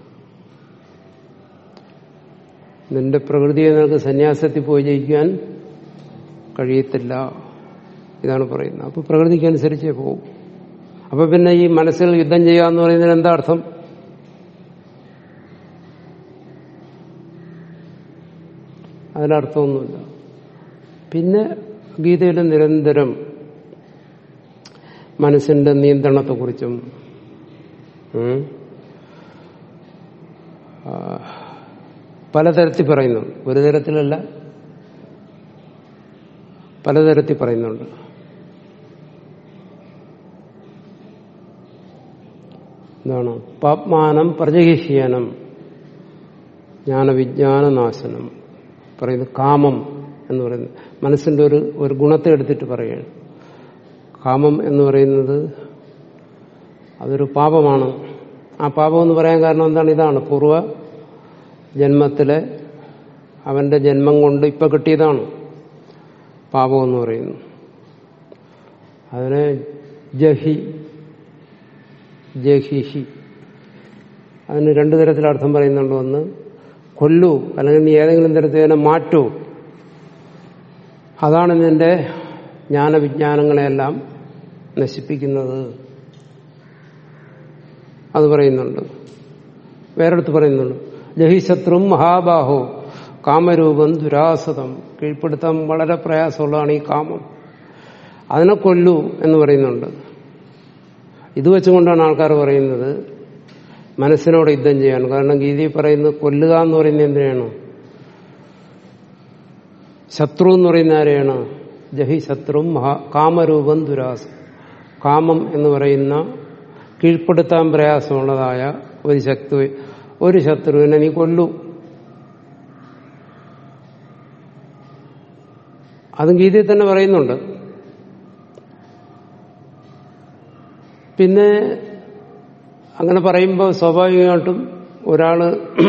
നിന്റെ പ്രകൃതിയെ നിനക്ക് സന്യാസത്തിൽ പോയി ജയിക്കാൻ കഴിയത്തില്ല ഇതാണ് പറയുന്നത് അപ്പൊ പ്രകൃതിക്ക് അനുസരിച്ചേ പോകും അപ്പൊ പിന്നെ ഈ മനസ്സിൽ യുദ്ധം ചെയ്യാന്ന് പറയുന്നതിന് എന്താ അർത്ഥം അതിനർത്ഥമൊന്നുമില്ല പിന്നെ ഗീതയിൽ നിരന്തരം മനസ്സിന്റെ നിയന്ത്രണത്തെക്കുറിച്ചും ഉം, ആ, പലതരത്തിൽ പറയുന്നു ഒരു തരത്തിലല്ല പലതരത്തിൽ പറയുന്നുണ്ട് എന്താണ് പാപ്മാനം പ്രജഹിഷ്യാനം ജ്ഞാനവിജ്ഞാന നാശനം പറയുന്നത് കാമം എന്ന് പറയുന്നത് മനസ്സിന്റെ ഒരു ഒരു ഗുണത്തെ എടുത്തിട്ട് പറയുകയാണ് കാമം എന്ന് പറയുന്നത് അതൊരു പാപമാണ് ആ പാപം എന്ന് പറയാൻ കാരണം എന്താണ് ഇതാണ് പൂർവ്വ ജന്മത്തിലെ അവന്റെ ജന്മം കൊണ്ട് ഇപ്പൊ കിട്ടിയതാണ് പാപം എന്ന് പറയുന്നു അതിനെ ജഹി ജഹിഹി അതിന് രണ്ടു തരത്തിൽ അർത്ഥം പറയുന്നുണ്ട് ഒന്ന് കൊല്ലൂ അല്ലെങ്കിൽ നീ ഏതെങ്കിലും തരത്തിൽ അതിനെ മാറ്റൂ അതാണ് നിന്റെ ജ്ഞാനവിജ്ഞാനങ്ങളെല്ലാം നശിപ്പിക്കുന്നത് അത് പറയുന്നുണ്ട് വേറെടുത്ത് പറയുന്നുണ്ട് ജഹിശത്രും മഹാബാഹോ കാമരൂപം ദുരാസതം കീഴ്പ്പെടുത്താൻ വളരെ പ്രയാസമുള്ളതാണ് ഈ കാമം അതിനെ കൊല്ലൂ എന്ന് പറയുന്നുണ്ട് ഇത് വെച്ചുകൊണ്ടാണ് ആൾക്കാർ പറയുന്നത് മനസ്സിനോട് യുദ്ധം ചെയ്യാൻ കാരണം ഗീതയിൽ പറയുന്നത് കൊല്ലുക എന്ന് പറയുന്നത് എന്തിനാണ് ശത്രു എന്ന് പറയുന്ന ആരെയാണ് ജഹി ശത്രു മഹാ കാമരൂപം ദുരാസം കാമം എന്ന് പറയുന്ന കീഴ്പ്പെടുത്താൻ പ്രയാസമുള്ളതായ ഒരു ശക്തി ഒരു ശത്രുവിനെ നീ കൊല്ലൂ അതും ഗീതയിൽ തന്നെ പറയുന്നുണ്ട് പിന്നെ അങ്ങനെ പറയുമ്പോൾ സ്വാഭാവികമായിട്ടും ഒരാള്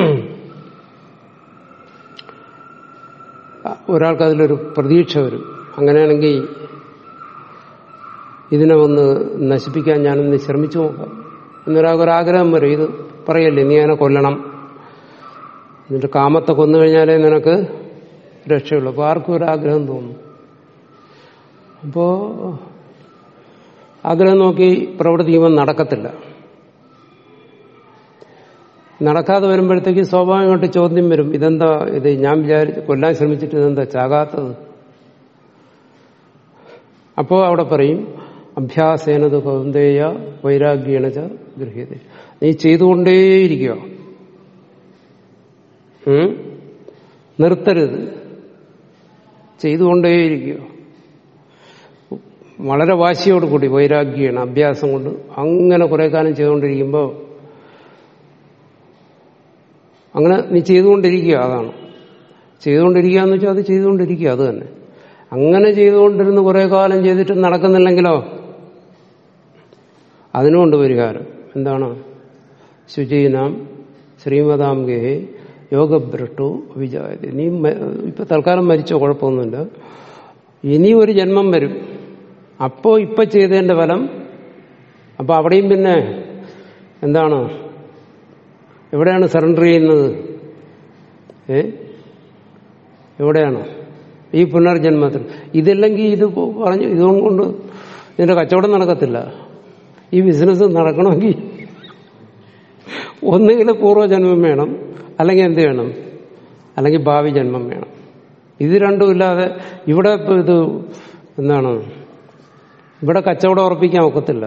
ഒരാൾക്ക് അതിലൊരു പ്രതീക്ഷ വരും അങ്ങനെയാണെങ്കിൽ ഇതിനെ ഒന്ന് നശിപ്പിക്കാൻ ഞാനൊന്ന് ശ്രമിച്ചു നോക്കാം എന്നൊരാൾക്കൊരാഗ്രഹം വരും ഇത് പറയല്ലേ നീ അതിനെ കൊല്ലണം എന്നിട്ട് കാമത്തെ കൊന്നു കഴിഞ്ഞാലേ നിനക്ക് രക്ഷയുള്ളൂ അപ്പോൾ ആർക്കും ഒരു ആഗ്രഹം തോന്നും അപ്പോ ആഗ്രഹം നോക്കി പ്രവർത്തിക്കുമ്പോൾ നടക്കത്തില്ല നടക്കാതെ വരുമ്പോഴത്തേക്ക് സ്വാഭാവികമായിട്ട് ചോദ്യം വരും ഇതെന്താ ഇത് ഞാൻ വിചാരിച്ച് കൊല്ലാൻ ശ്രമിച്ചിട്ട് ഇതെന്താ ചാകാത്തത് അപ്പോ അവിടെ പറയും അഭ്യാസേനത് കൗന്ദേയ വൈരാഗ്യണച ഗൃഹ്യത നീ ചെയ്തുകൊണ്ടേയിരിക്കുക ഉം? നിർത്തരുത് ചെയ്തുകൊണ്ടേയിരിക്കുക വളരെ വാശിയോട് കൂടി വൈരാഗ്യാണ് അഭ്യാസം കൊണ്ട് അങ്ങനെ കുറെ കാലം ചെയ്തുകൊണ്ടിരിക്കുമ്പോൾ അങ്ങനെ നീ ചെയ്തുകൊണ്ടിരിക്കുക അതാണ് ചെയ്തുകൊണ്ടിരിക്കുക എന്ന് വെച്ചാൽ അത് ചെയ്തുകൊണ്ടിരിക്കുക അത് തന്നെ അങ്ങനെ ചെയ്തുകൊണ്ടിരുന്ന് കുറെ കാലം ചെയ്തിട്ട് നടക്കുന്നില്ലെങ്കിലോ അതിനുമുണ്ട് പരിഹാരം എന്താണ് ശുചീനാം ശ്രീമതാം ഗേഹേ യോഗഭ്രഷ്ടു വിചാരി നീ മ- ഇപ്പൊ തൽക്കാലം മരിച്ചോ കുഴപ്പമൊന്നുമില്ല ഇനി ഒരു ജന്മം വരും അപ്പോ ഇപ്പൊ ചെയ്തതിന്റെ ഫലം അപ്പൊ അവിടെയും പിന്നെ എന്താണ് എവിടെയാണ് സറണ്ടർ ചെയ്യുന്നത് ഏ എവിടെയാണ് ഈ പുനർജന്മത്തിൽ ഇതില്ലെങ്കിൽ ഇത് പറഞ്ഞു ഇതുകൊണ്ട് ഇതിന്റെ കച്ചവടം നടക്കത്തില്ല ഈ ബിസിനസ് നടക്കണമെങ്കിൽ ഒന്നുകിൽ പൂർവ്വജന്മം വേണം അല്ലെങ്കിൽ എന്ത് വേണം അല്ലെങ്കിൽ ഭാവി ജന്മം വേണം ഇത് രണ്ടും ഇല്ലാതെ ഇവിടെ ഇപ്പൊ ഇത് എന്താണ് ഇവിടെ കച്ചവടം ഉറപ്പിക്കാൻ ഒക്കത്തില്ല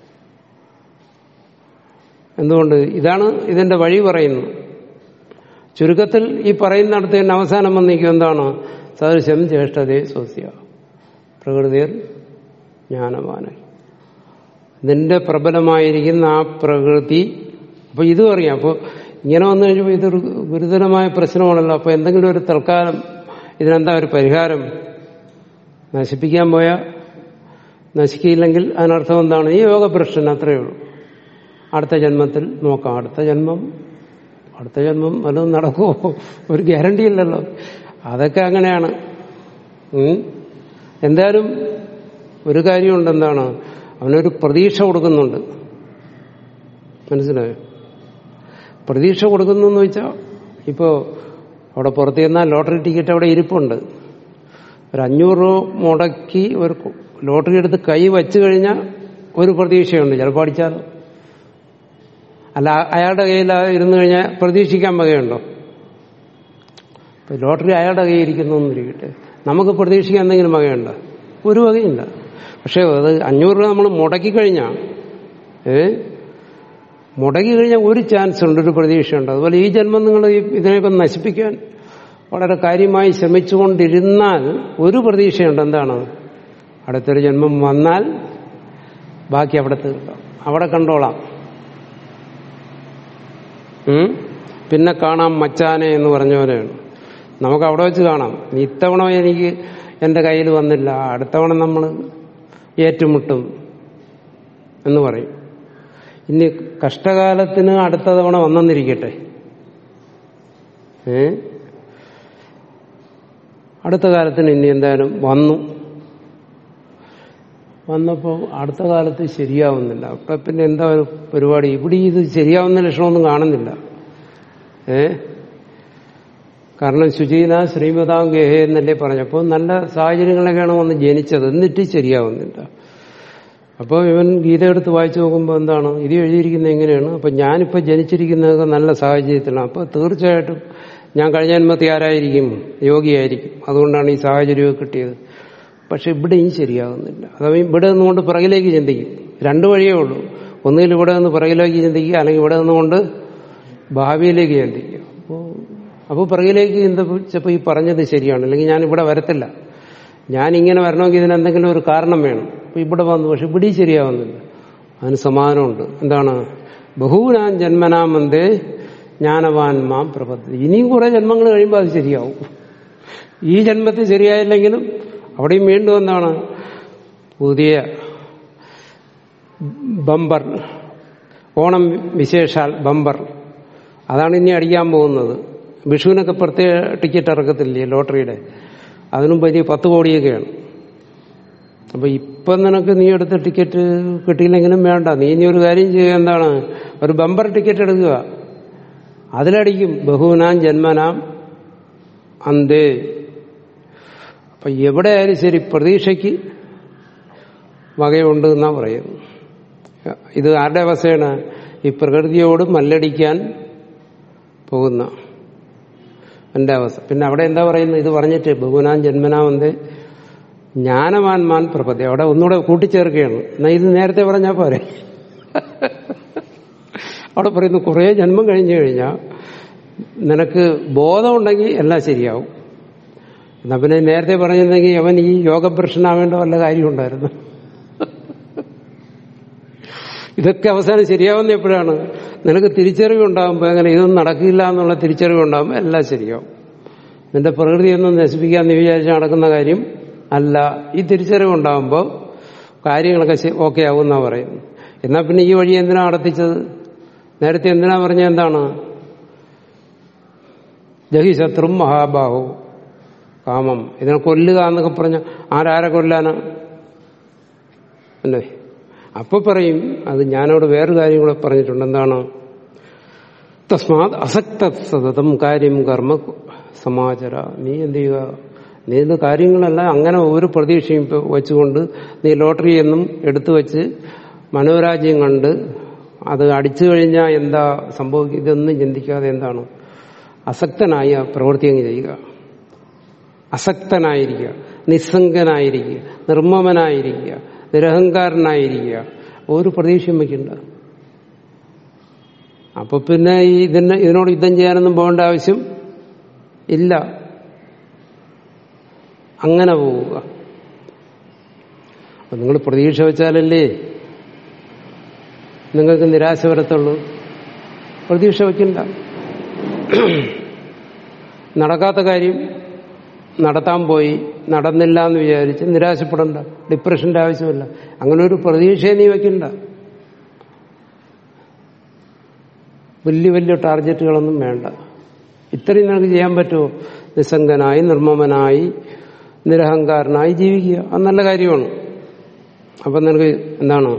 എന്തുകൊണ്ട് ഇതാണ് ഇതിന്റെ വഴി പറയുന്നത് ചുരുക്കത്തിൽ ഈ പറയുന്നിടത്ത് തന്നെ അവസാനം വന്നിരിക്കും എന്താണ് സദൃശം ജ്യേഷ്ഠതേ സ്വസ്യ പ്രകൃതിയിൽ ജ്ഞാനവാനൻ നിന്റെ പ്രബലമായിരിക്കുന്ന ആ പ്രകൃതി അപ്പൊ ഇതും അറിയാം അപ്പൊ ഇങ്ങനെ വന്നു കഴിഞ്ഞപ്പോൾ ഇതൊരു ഗുരുതരമായ പ്രശ്നമാണല്ലോ അപ്പൊ എന്തെങ്കിലും ഒരു തൽക്കാലം ഇതിനെന്താ ഒരു പരിഹാരം നശിപ്പിക്കാൻ പോയാൽ നശിക്കില്ലെങ്കിൽ അതിനർത്ഥം എന്താണ് ഈ യോഗഭ്രഷ്ടൻ അത്രയേ ഉള്ളൂ അടുത്ത ജന്മത്തിൽ നോക്കാം അടുത്ത ജന്മം അടുത്ത ജന്മം വല്ലതും നടക്കുമോ ഒരു ഗ്യാരണ്ടി ഇല്ലല്ലോ അതൊക്കെ അങ്ങനെയാണ് ഉം. എന്തായാലും ഒരു കാര്യമുണ്ട് എന്താണ് അവനൊരു പ്രതീക്ഷ കൊടുക്കുന്നുണ്ട് മനസ്സിലായോ പ്രതീക്ഷ കൊടുക്കുന്നു എന്ന് വെച്ചാൽ ഇപ്പോ അവിടെ പുറത്ത് ചെന്നാൽ ലോട്ടറി ടിക്കറ്റ് അവിടെ ഇരിപ്പുണ്ട് ഒരു അഞ്ഞൂറ് രൂപ മുടക്കി ഒരു ലോട്ടറി എടുത്ത് കൈ വച്ചു കഴിഞ്ഞാൽ ഒരു പ്രതീക്ഷയുണ്ട് ചിലപ്പോൾ അടിച്ചാലോ അല്ല അയാളുടെ കയ്യിൽ ഇരുന്ന് കഴിഞ്ഞാൽ പ്രതീക്ഷിക്കാൻ വകയുണ്ടോ ഇപ്പൊ ലോട്ടറി അയാളുടെ കയ്യിൽ ഇരിക്കുന്നു എന്നിരിക്കട്ടെ നമുക്ക് പ്രതീക്ഷിക്കാൻ എന്തെങ്കിലും വകയുണ്ടോ ഒരു വകയില്ല പക്ഷെ അത് അഞ്ഞൂറ് രൂപ നമ്മൾ മുടക്കി കഴിഞ്ഞാൽ ഏ മുടക്കി കഴിഞ്ഞാൽ ഒരു ചാൻസ് ഉണ്ട് ഒരു പ്രതീക്ഷയുണ്ട് അതുപോലെ ഈ ജന്മം നിങ്ങൾ ഈ ഇതിനെയൊക്കെ നശിപ്പിക്കാൻ വളരെ കാര്യമായി ശ്രമിച്ചുകൊണ്ടിരുന്നാൽ ഒരു പ്രതീക്ഷയുണ്ട് എന്താണ് അടുത്തൊരു ജന്മം വന്നാൽ ബാക്കി അവിടെ തീർക്കാം അവിടെ കണ്ടോളാം ഉം? പിന്നെ കാണാം മച്ചാനെ എന്ന് പറഞ്ഞ പോലെയാണ് നമുക്ക് അവിടെ വെച്ച് കാണാം ഇനി ഇത്തവണ എനിക്ക് എന്റെ കയ്യിൽ വന്നില്ല അടുത്തവണ നമ്മൾ ഏറ്റുമുട്ടും എന്ന് പറയും ഇനി കഷ്ടകാലത്തിന് അടുത്ത തവണ വന്നെന്നിരിക്കട്ടെ ഏ അടുത്ത കാലത്തിന് ഇനി എന്തായാലും വന്നു വന്നപ്പോൾ അടുത്ത കാലത്ത് ശരിയാവുന്നില്ല അപ്പൊ പിന്നെ എന്താ ഒരു പരിപാടി ഇവിടെ ഇത് ശരിയാവുന്ന ലക്ഷണമൊന്നും കാണുന്നില്ല ഏ കാരണം ശുചീല ശ്രീമതാം ഗേഹ എന്നല്ലേ പറഞ്ഞപ്പോൾ നല്ല സാഹചര്യങ്ങളൊക്കെയാണ് വന്ന് ജനിച്ചത് എന്നിട്ട് ശരിയാവുന്നില്ല അപ്പോൾ ഇവൻ ഗീത എടുത്ത് വായിച്ചു നോക്കുമ്പോൾ എന്താണ് ഇത് എഴുതിയിരിക്കുന്നത് എങ്ങനെയാണ് അപ്പം ഞാനിപ്പോൾ ജനിച്ചിരിക്കുന്നതൊക്കെ നല്ല സാഹചര്യത്തിലാണ് അപ്പോൾ തീർച്ചയായിട്ടും ഞാൻ കഴിഞ്ഞ ജന്മത്തിൽ ആരായിരിക്കും യോഗിയായിരിക്കും അതുകൊണ്ടാണ് ഈ സാഹചര്യമൊക്കെ കിട്ടിയത് പക്ഷെ ഇവിടെയും ശരിയാകുന്നില്ല അഥവാ ഇവിടെ നിന്നുകൊണ്ട് പിറകിലേക്ക് ചിന്തിക്കും രണ്ടു വഴിയേ ഉള്ളൂ ഒന്നുകിൽ ഇവിടെ നിന്ന് പിറകിലേക്ക് ചിന്തിക്കുക അല്ലെങ്കിൽ ഇവിടെ നിന്നുകൊണ്ട് ഭാവിയിലേക്ക് ചിന്തിക്കുക അപ്പോൾ അപ്പോൾ പിറകിലേക്ക് ചിന്തിച്ചപ്പോൾ ഈ പറഞ്ഞത് ശരിയാണ് അല്ലെങ്കിൽ ഞാൻ ഇവിടെ വരത്തില്ല ഞാൻ ഇങ്ങനെ വരണമെങ്കിൽ ഇതിന് എന്തെങ്കിലും ഒരു കാരണം വേണം അപ്പൊ ഇവിടെ വന്നു പക്ഷെ ഇവിടെയും ശരിയാവുന്നില്ല അതിന് സമാധാനമുണ്ട് എന്താണ് ബഹൂനാം ജന്മനാമന്തേ ജ്ഞാനവാൻ മാം പ്രപത്തി ഇനിയും കുറെ ജന്മങ്ങൾ കഴിയുമ്പോൾ അത് ശരിയാവും ഈ ജന്മത്തിൽ ശരിയായില്ലെങ്കിലും അവിടെയും വീണ്ടും എന്താണ് പുതിയ ബമ്പർ ഓണം വിശേഷാൽ ബമ്പർ അതാണ് ഇനി അടിക്കാൻ പോകുന്നത് വിഷുവിനൊക്കെ പ്രത്യേക ടിക്കറ്റ് ഇറക്കത്തില്ലേ ലോട്ടറിയുടെ അതിനും വലിയ പത്ത് കോടിയൊക്കെയാണ് അപ്പൊ ഇപ്പം നിനക്ക് നീ എടുത്ത ടിക്കറ്റ് കിട്ടിയില്ലെങ്കിലും വേണ്ട നീ ഇനി ഒരു കാര്യം ചെയ്യുക എന്താണ് ഒരു ബമ്പർ ടിക്കറ്റ് എടുക്കുക അതിലടിക്കും ബഹുനാം ജന്മനാം അന്തേ അപ്പൊ എവിടെയായാലും ശരി പ്രതീക്ഷയ്ക്ക് വകയുണ്ട് എന്നാ പറയുന്നു ഇത് ആരുടെ അവസ്ഥയാണ് ഈ പ്രകൃതിയോട് മല്ലടിക്കാൻ പോകുന്ന എന്റെ അവസ്ഥ പിന്നെ അവിടെ എന്താ പറയുന്നത് ഇത് പറഞ്ഞിട്ട് ബഹുനാം ജന്മനാമന്തേ ജ്ഞാനവാൻമാൻ പ്രപതി അവിടെ ഒന്നുകൂടെ കൂട്ടിച്ചേർക്കുകയാണ് എന്നാ ഇത് നേരത്തെ പറഞ്ഞാൽ പോരെ അവിടെ പറയുന്നു കുറേ ജന്മം കഴിഞ്ഞു കഴിഞ്ഞാൽ നിനക്ക് ബോധമുണ്ടെങ്കിൽ എല്ലാം ശരിയാവും എന്നാ പിന്നെ നേരത്തെ പറഞ്ഞിരുന്നെങ്കിൽ അവൻ ഈ യോഗപ്രശ്നാവേണ്ട വല്ല കാര്യമുണ്ടായിരുന്നു ഇതൊക്കെ അവസാനം ശരിയാവുന്ന എപ്പോഴാണ് നിനക്ക് തിരിച്ചറിവുണ്ടാകുമ്പോൾ എങ്ങനെ ഇതൊന്നും നടക്കില്ല എന്നുള്ള തിരിച്ചറിവുണ്ടാകുമ്പോൾ എല്ലാം ശരിയാവും നിന്റെ പ്രകൃതിയൊന്നും നശിപ്പിക്കാന്ന് വിചാരിച്ച് നടക്കുന്ന കാര്യം അല്ല ഈ തിരിച്ചറിവുണ്ടാകുമ്പോൾ കാര്യങ്ങളൊക്കെ ഓക്കെ ആവുമെന്നാ പറയുന്നത് എന്നാൽ പിന്നെ ഈ വഴി എന്തിനാ നടത്തിച്ചത് നേരത്തെ എന്തിനാ പറഞ്ഞ എന്താണ് ജഹി ശത്രും മഹാബാഹു കാമം ഇതിനെ കൊല്ലുക എന്നൊക്കെ പറഞ്ഞ ആരാരെ കൊല്ലാനാ അല്ലേ അപ്പൊ പറയും അത് ഞാനവിടെ വേറൊരു കാര്യം കൂടെ പറഞ്ഞിട്ടുണ്ട് എന്താണ് തസ്മാത് അസക്ത സതതം കാര്യം കർമ്മ സമാചര നീ എന്ത് ചെയ്യുക നീ ഇത് കാര്യങ്ങളെല്ലാം അങ്ങനെ ഒരു പ്രതീക്ഷയും ഇപ്പൊ വെച്ചുകൊണ്ട് നീ ലോട്ടറി എന്നും എടുത്തു വെച്ച് മനോരാജ്യം കണ്ട് അത് അടിച്ചു കഴിഞ്ഞാൽ എന്താ സംഭവിക്കുക ഇതൊന്നും ചിന്തിക്കാതെ എന്താണ് അസക്തനായി ആ പ്രവൃത്തി അങ്ങ് ചെയ്യുക അസക്തനായിരിക്കുക നിസ്സംഗനായിരിക്കുക നിർമ്മമനായിരിക്കുക നിരഹങ്കാരനായിരിക്കുക ഒരു പ്രതീക്ഷയും വയ്ക്കണ്ട അപ്പൊ പിന്നെ ഈ ഇതിന് ഇതിനോട് യുദ്ധം ചെയ്യാനൊന്നും പോകേണ്ട ആവശ്യം ഇല്ല അങ്ങനെ പോവുക അപ്പൊ നിങ്ങൾ പ്രതീക്ഷ വെച്ചാലല്ലേ നിങ്ങൾക്ക് നിരാശ വരത്തുള്ളൂ പ്രതീക്ഷ വയ്ക്കണ്ട നടക്കാത്ത കാര്യം നടത്താൻ പോയി നടന്നില്ല എന്ന് വിചാരിച്ച് നിരാശപ്പെടണ്ട ഡിപ്രഷന്റെ ആവശ്യമില്ല അങ്ങനെ ഒരു പ്രതീക്ഷയെ നീ വയ്ക്കണ്ട വലിയ വലിയ ടാർഗറ്റുകളൊന്നും വേണ്ട ഇത്രയും നിനക്ക് ചെയ്യാൻ പറ്റുമോ നിസ്സംഗനായി നിർമ്മമനായി നിരഹങ്കാരനായി ജീവിക്കുക അത് നല്ല കാര്യമാണ് അപ്പൊ നിനക്ക് എന്താണ്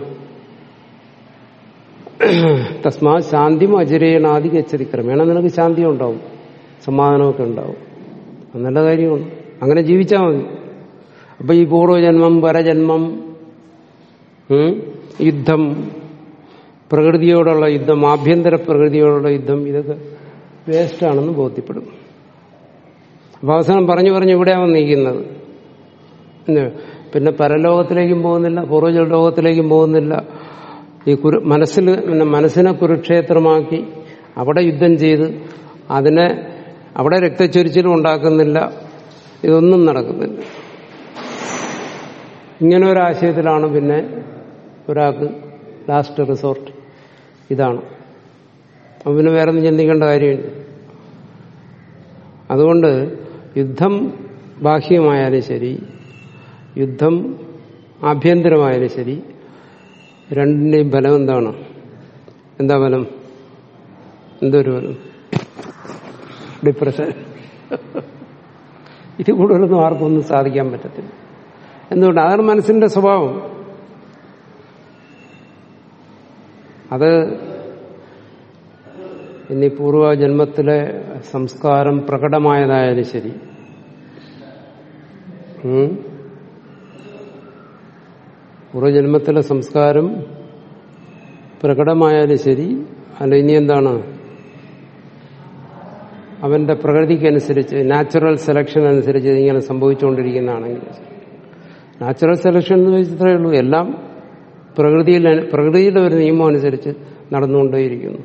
തസ്മാ ശാന്തിയും അചരേണാദി ഗച്ഛതി ക്രമേണ നിനക്ക് ശാന്തി ഉണ്ടാവും സമാധാനമൊക്കെ ഉണ്ടാവും അത് നല്ല കാര്യമാണ് അങ്ങനെ ജീവിച്ചാൽ മതി അപ്പൊ ഈ പൂർവ്വജന്മം പരജന്മം ഉം, യുദ്ധം പ്രകൃതിയോടുള്ള യുദ്ധം ആഭ്യന്തര പ്രകൃതിയോടുള്ള യുദ്ധം ഇതൊക്കെ വേസ്റ്റാണെന്ന് ബോധ്യപ്പെടും അപ്പൊ അവസാനം പറഞ്ഞു പറഞ്ഞു ഇവിടെയാണ് നീക്കുന്നത് പിന്നെ പിന്നെ പരലോകത്തിലേക്കും പോകുന്നില്ല പൂർവ്വജ ലോകത്തിലേക്കും പോകുന്നില്ല ഈ കുരു മനസ്സിൽ പിന്നെ മനസ്സിനെ കുരുക്ഷേത്രമാക്കി അവിടെ യുദ്ധം ചെയ്ത് അതിനെ അവിടെ രക്തച്ചൊരിച്ചിലും ഉണ്ടാക്കുന്നില്ല ഇതൊന്നും നടക്കുന്നില്ല ഇങ്ങനെ ഒരു ആശയത്തിലാണ് പിന്നെ ഒരാൾക്ക് ലാസ്റ്റ് റിസോർട്ട് ഇതാണ് അപ്പം പിന്നെ വേറെ ഒന്നും ചിന്തിക്കേണ്ട കാര്യമില്ല അതുകൊണ്ട് യുദ്ധം ബാഹ്യമായാലും ശരി യുദ്ധം ആഭ്യന്തരമായാലും ശരി രണ്ടിന്റെയും ഫലം എന്താണ് എന്താ ഫലം എന്തൊരു ഫലം ഡിപ്രഷൻ ഇത് കൂടുതലൊന്നും ആർക്കും ഒന്നും സാധിക്കാൻ പറ്റത്തില്ല എന്തുകൊണ്ട് അതാണ് മനസ്സിന്റെ സ്വഭാവം അത് ഇനി പൂർവ്വജന്മത്തിലെ സംസ്കാരം പ്രകടമായതായാലും ശരി ഉം. പൂർവ്വജന്മത്തിലെ സംസ്കാരം പ്രകടമായാലും ശരി അല്ല ഇനി എന്താണ് അവന്റെ പ്രകൃതിക്കനുസരിച്ച് നാച്ചുറൽ സെലക്ഷൻ അനുസരിച്ച് ഇതിങ്ങനെ സംഭവിച്ചുകൊണ്ടിരിക്കുന്നതാണെങ്കിൽ നാച്ചുറൽ സെലക്ഷൻ എന്ന് വെച്ചിട്ടേ ഉള്ളൂ എല്ലാം പ്രകൃതിയിൽ പ്രകൃതിയുടെ ഒരു നിയമം അനുസരിച്ച് നടന്നുകൊണ്ടേയിരിക്കുന്നു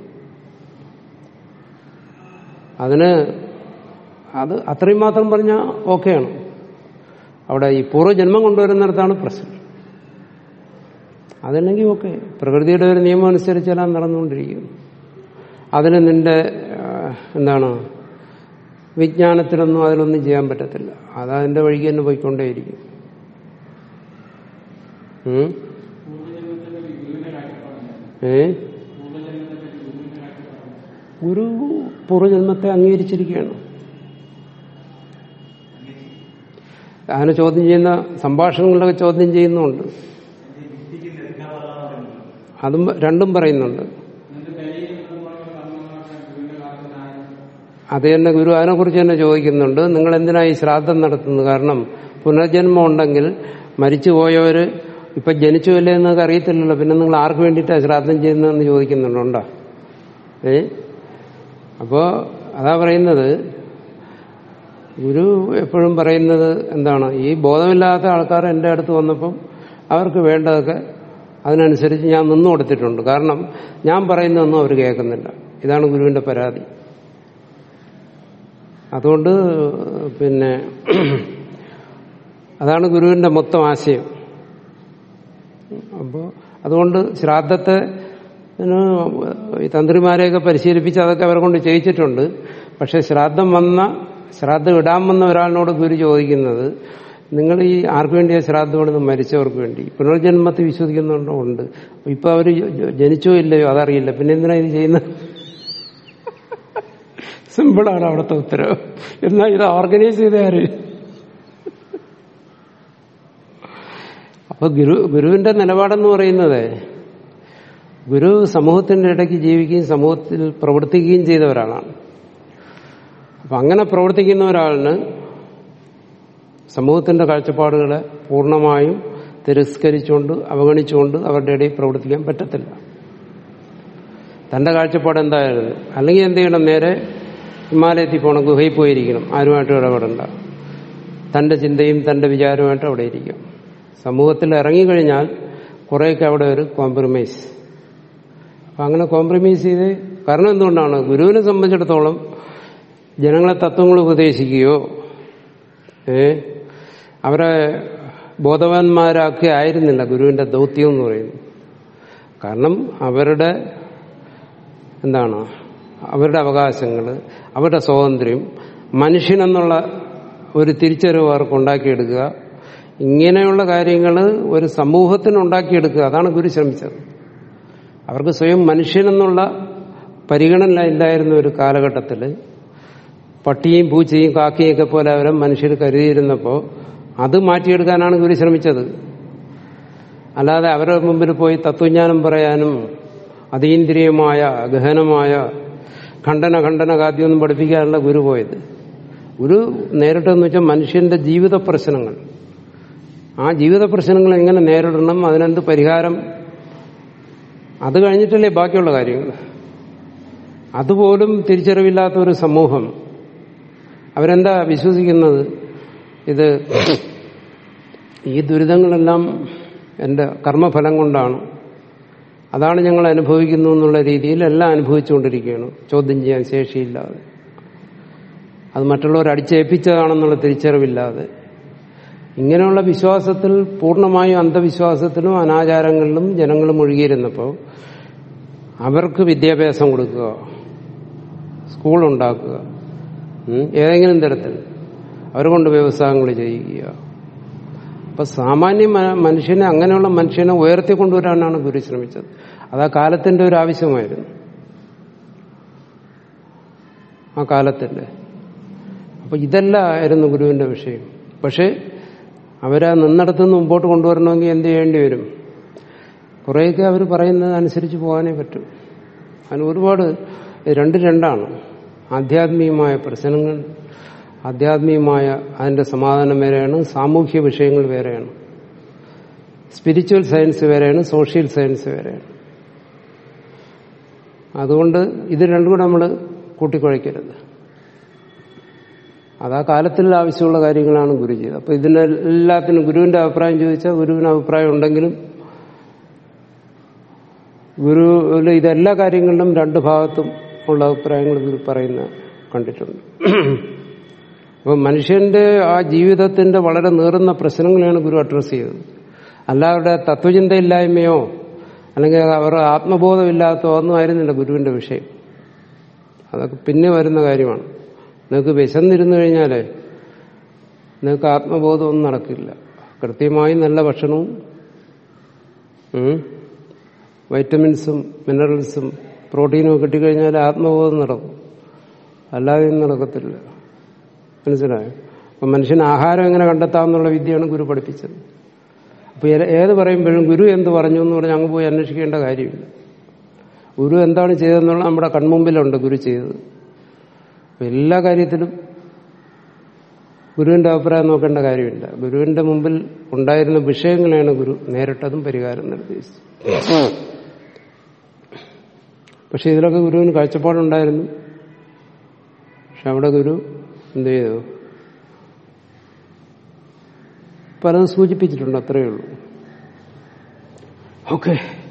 അതിന് അത് അത്രയും മാത്രം പറഞ്ഞാൽ ഓക്കെയാണ് അവിടെ ഈ പൂർവ്വജന്മം കൊണ്ടുവരുന്നിടത്താണ് പ്രശ്നം അതല്ലെങ്കിൽ ഓക്കെ പ്രകൃതിയുടെ ഒരു നിയമം അനുസരിച്ച് എല്ലാം നടന്നുകൊണ്ടിരിക്കുന്നു അതിന് നിന്റെ ആ, എന്താണ് വിജ്ഞാനത്തിലൊന്നും അതിലൊന്നും ചെയ്യാൻ പറ്റത്തില്ല അതതിന്റെ വഴിക്ക് തന്നെ പോയിക്കൊണ്ടേയിരിക്കും ഉം? ഏ ഗുരു പൂർവ്വജന്മത്തെ അംഗീകരിച്ചിരിക്കുകയാണ് അതിനെ ചോദ്യം ചെയ്യുന്ന സംഭാഷണങ്ങളിലൊക്കെ ചോദ്യം ചെയ്യുന്നുണ്ട് അതും രണ്ടും പറയുന്നുണ്ട് അത് തന്നെ ഗുരു അതിനെക്കുറിച്ച് തന്നെ ചോദിക്കുന്നുണ്ട് നിങ്ങൾ എന്തിനാ ഈ ശ്രാദ്ധം നടത്തുന്നത് കാരണം പുനർജന്മം ഉണ്ടെങ്കിൽ മരിച്ചുപോയവര് ഇപ്പൊ ജനിച്ചു അല്ലേ എന്നൊക്കെ അറിയത്തില്ലല്ലോ പിന്നെ നിങ്ങൾ ആർക്ക് വേണ്ടിയിട്ടാണ് ശ്രാദ്ധം ചെയ്യുന്നതെന്ന് ചോദിക്കുന്നുണ്ടോ ഏ അപ്പോ അതാ പറയുന്നത് ഗുരു എപ്പോഴും പറയുന്നത് എന്താണ് ഈ ബോധമില്ലാത്ത ആൾക്കാർ എൻ്റെ അടുത്ത് വന്നപ്പം അവർക്ക് വേണ്ടതൊക്കെ അതിനനുസരിച്ച് ഞാൻ നിന്നു കൊടുത്തിട്ടുണ്ട് കാരണം ഞാൻ പറയുന്നതൊന്നും അവർ കേൾക്കുന്നില്ല ഇതാണ് ഗുരുവിന്റെ പരാതി അതുകൊണ്ട് പിന്നെ അതാണ് ഗുരുവിന്റെ മൊത്തം ആശയം അപ്പോൾ അതുകൊണ്ട് ശ്രാദ്ധത്തെ ന് ഈ തന്ത്രിമാരെയൊക്കെ പരിശീലിപ്പിച്ച് അതൊക്കെ അവരെ കൊണ്ട് ചെയ്യിച്ചിട്ടുണ്ട് പക്ഷെ ശ്രാദ്ധം വന്ന ശ്രാദ്ധം ഇടാൻ വന്ന ഒരാളിനോട് ഗുരു ചോദിക്കുന്നത് നിങ്ങൾ ഈ ആർക്ക് വേണ്ടിയാ ശ്രാദ്ധം ഇടുന്നത് മരിച്ചവർക്ക് വേണ്ടി പുനർജന്മത്തിൽ വിശ്വസിക്കുന്നുണ്ടോ ഉണ്ട് ഇപ്പൊ അവര് ജനിച്ചോ ഇല്ലയോ അതറിയില്ല പിന്നെ എന്തിനാ ഇത് ചെയ്യുന്നത് സിമ്പിളാണ് അവിടുത്തെ ഉത്തരവ് എന്നാൽ ഇത് ഓർഗനൈസ് ചെയ്ത ആര് അപ്പൊ ഗുരു ഗുരുവിന്റെ നിലപാടെന്ന് പറയുന്നത് ഗുരു സമൂഹത്തിന്റെ ഇടയ്ക്ക് ജീവിക്കുകയും സമൂഹത്തിൽ പ്രവർത്തിക്കുകയും ചെയ്ത ഒരാളാണ് അപ്പൊ അങ്ങനെ പ്രവർത്തിക്കുന്ന ഒരാളിന് സമൂഹത്തിന്റെ കാഴ്ചപ്പാടുകളെ പൂർണ്ണമായും തിരസ്കരിച്ചുകൊണ്ട് അവഗണിച്ചുകൊണ്ട് അവരുടെ ഇടയിൽ പ്രവർത്തിക്കാൻ പറ്റത്തില്ല തന്റെ കാഴ്ചപ്പാട് എന്തായിരുന്നു അല്ലെങ്കിൽ എന്ത് ചെയ്യണം നേരെ ഹിമാലയത്തിൽ പോകണം ഗുഹയിൽ പോയിരിക്കണം ആരുമായിട്ടും ഇടപെടണ്ട തന്റെ ചിന്തയും തന്റെ വിചാരവുമായിട്ട് അവിടെ ഇരിക്കാം സമൂഹത്തിൽ ഇറങ്ങിക്കഴിഞ്ഞാൽ കുറേയൊക്കെ അവിടെ ഒരു കോംപ്രമൈസ് അപ്പം അങ്ങനെ കോംപ്രമൈസ് ചെയ്ത് കാരണം എന്തുകൊണ്ടാണ് ഗുരുവിനെ സംബന്ധിച്ചിടത്തോളം ജനങ്ങളെ തത്വങ്ങൾ ഉപദേശിക്കുകയോ ഏ അവരെ ബോധവാന്മാരാക്കി ആയിരുന്നില്ല ഗുരുവിന്റെ ദൗത്യം എന്ന് പറയുന്നത് കാരണം അവരുടെ എന്താണ് അവരുടെ അവകാശങ്ങൾ അവരുടെ സ്വാതന്ത്ര്യം മനുഷ്യനെന്നുള്ള ഒരു തിരിച്ചറിവ് അവർക്ക് ഉണ്ടാക്കിയെടുക്കുക ഇങ്ങനെയുള്ള കാര്യങ്ങൾ ഒരു സമൂഹത്തിന് ഉണ്ടാക്കിയെടുക്കുക അതാണ് ഗുരു ശ്രമിച്ചത് അവർക്ക് സ്വയം മനുഷ്യനെന്നുള്ള പരിഗണന ഇല്ലായിരുന്ന ഒരു കാലഘട്ടത്തിൽ പട്ടിയും പൂച്ചയും കാക്കയും ഒക്കെ പോലെ അവരെ മനുഷ്യർ കരുതിയിരുന്നപ്പോൾ അത് മാറ്റിയെടുക്കാനാണ് ഗുരു ശ്രമിച്ചത് അല്ലാതെ അവരുടെ മുമ്പിൽ പോയി തത്വജ്ഞാനം പറയാനും അതീന്ദ്രിയമായ ഗഹനമായ ഖണ്ഡന ഖണ്ഡന കാദ്യമൊന്നും പഠിപ്പിക്കാനുള്ള ഗുരു പോയത് ഗുരു നേരിട്ടെന്ന് വെച്ചാൽ മനുഷ്യന്റെ ജീവിത പ്രശ്നങ്ങൾ ആ ജീവിത പ്രശ്നങ്ങൾ എങ്ങനെ നേരിടണം അതിനെന്ത് പരിഹാരം അത് കഴിഞ്ഞിട്ടല്ലേ ബാക്കിയുള്ള കാര്യങ്ങൾ അതുപോലും തിരിച്ചറിവില്ലാത്ത ഒരു സമൂഹം അവരെന്താ വിശ്വസിക്കുന്നത് ഇത് ഈ ദുരിതങ്ങളെല്ലാം എൻ്റെ കർമ്മഫലം കൊണ്ടാണ് അതാണ് ഞങ്ങൾ അനുഭവിക്കുന്നു എന്നുള്ള രീതിയിൽ എല്ലാം അനുഭവിച്ചുകൊണ്ടിരിക്കുകയാണ് ചോദ്യം ചെയ്യാൻ ശേഷിയില്ലാതെ അത് മറ്റുള്ളവർ അടിച്ചേൽപ്പിച്ചതാണെന്നുള്ള തിരിച്ചറിവില്ലാതെ ഇങ്ങനെയുള്ള വിശ്വാസത്തിൽ പൂർണ്ണമായും അന്ധവിശ്വാസത്തിലും അനാചാരങ്ങളിലും ജനങ്ങൾ മുഴുകിയിരുന്നപ്പോൾ അവർക്ക് വിദ്യാഭ്യാസം കൊടുക്കുക സ്കൂൾ ഉണ്ടാക്കുക ഉം, ഏതെങ്കിലും തരത്തിൽ അവർ കൊണ്ട് വ്യവസായങ്ങൾ ചെയ്യുക അപ്പൊ സാമാന്യ മ- മനുഷ്യനെ അങ്ങനെയുള്ള മനുഷ്യനെ ഉയർത്തിക്കൊണ്ടുവരാനാണ് ഗുരു ശ്രമിച്ചത് അത് ആ കാലത്തിന്റെ ഒരു ആവശ്യമായിരുന്നു ആ കാലത്തിന്റെ അപ്പൊ ഇതല്ല ആയിരുന്നു ഗുരുവിന്റെ വിഷയം പക്ഷെ അവരെ നിന്നിടത്തുനിന്ന് മുമ്പോട്ട് കൊണ്ടുവരണമെങ്കിൽ എന്ത് ചെയ്യേണ്ടി വരും കുറേയൊക്കെ അവർ പറയുന്നത് അനുസരിച്ച് പോകാനേ പറ്റും അതിന് ഒരുപാട് രണ്ട് രണ്ടാണ് ആധ്യാത്മികമായ പ്രശ്നങ്ങൾ ആധ്യാത്മികമായ അതിന്റെ സമാധാനം വേറെയാണ് സാമൂഹ്യ വിഷയങ്ങൾ വേറെയാണ് സ്പിരിച്വൽ സയൻസ് വേറെയാണ് സോഷ്യൽ സയൻസ് വേറെയാണ് അതുകൊണ്ട് ഇത് രണ്ടും കൂടെ നമ്മൾ കൂട്ടിക്കുഴയ്ക്കരുത് അത് ആ കാലത്തിൽ ആവശ്യമുള്ള കാര്യങ്ങളാണ് ഗുരു ചെയ്തത് അപ്പൊ ഇതിനെല്ലാത്തിനും ഗുരുവിന്റെ അഭിപ്രായം ചോദിച്ചാൽ ഗുരുവിന് അഭിപ്രായം ഉണ്ടെങ്കിലും ഗുരുവിൽ ഇതെല്ലാ കാര്യങ്ങളിലും രണ്ട് ഭാഗത്തും ഉള്ള അഭിപ്രായങ്ങൾ ഗുരു പറയുന്ന കണ്ടിട്ടുണ്ട് അപ്പൊ മനുഷ്യന്റെ ആ ജീവിതത്തിന്റെ വളരെ നീറുന്ന പ്രശ്നങ്ങളെയാണ് ഗുരു അഡ്രസ് ചെയ്തത് അല്ലാതെ തത്വചിന്തയില്ലായ്മയോ അല്ലെങ്കിൽ അവരുടെ ആത്മബോധമില്ലാത്തോ ഒന്നും ആയിരുന്നില്ല ഗുരുവിന്റെ വിഷയം അതൊക്കെ പിന്നെ വരുന്ന കാര്യമാണ് നിങ്ങൾക്ക് വിശന്നിരുന്നു കഴിഞ്ഞാലേ നിങ്ങൾക്ക് ആത്മബോധമൊന്നും നടക്കില്ല കൃത്യമായി നല്ല ഭക്ഷണവും ഉം, വൈറ്റമിൻസും മിനറൽസും പ്രോട്ടീനും ഒക്കെ കിട്ടിക്കഴിഞ്ഞാൽ ആത്മബോധം നടക്കും അല്ലാതെ ഒന്നും നടക്കത്തില്ല മനസ്സിലായോ അപ്പൊ മനുഷ്യന് ആഹാരം എങ്ങനെ കണ്ടെത്താമെന്നുള്ള വിദ്യയാണ് ഗുരു പഠിപ്പിച്ചത് അപ്പൊ ഏ- ഏത് പറയുമ്പോഴും ഗുരു എന്ത് പറഞ്ഞു എന്ന് പറഞ്ഞാൽ അങ്ങ് പോയി അന്വേഷിക്കേണ്ട കാര്യമില്ല ഗുരു എന്താണ് ചെയ്തതെന്നുള്ള നമ്മുടെ കൺമുമ്പിലുണ്ട് ഗുരു ചെയ്തത് അപ്പൊ എല്ലാ കാര്യത്തിലും ഗുരുവിന്റെ അഭിപ്രായം നോക്കേണ്ട കാര്യമില്ല ഗുരുവിന്റെ മുമ്പിൽ ഉണ്ടായിരുന്ന വിഷയങ്ങളെയാണ് ഗുരു നേരിട്ടതും പരിഹാരം നിർദ്ദേശിച്ചത് പക്ഷെ ഇതിലൊക്കെ ഗുരുവിന് കാഴ്ചപ്പാടുണ്ടായിരുന്നു പക്ഷെ അവിടെ ഗുരു എന്ത് ചെയ്തു പലതും സൂചിപ്പിച്ചിട്ടുണ്ട് അത്രയേ ഉള്ളൂ ഓക്കെ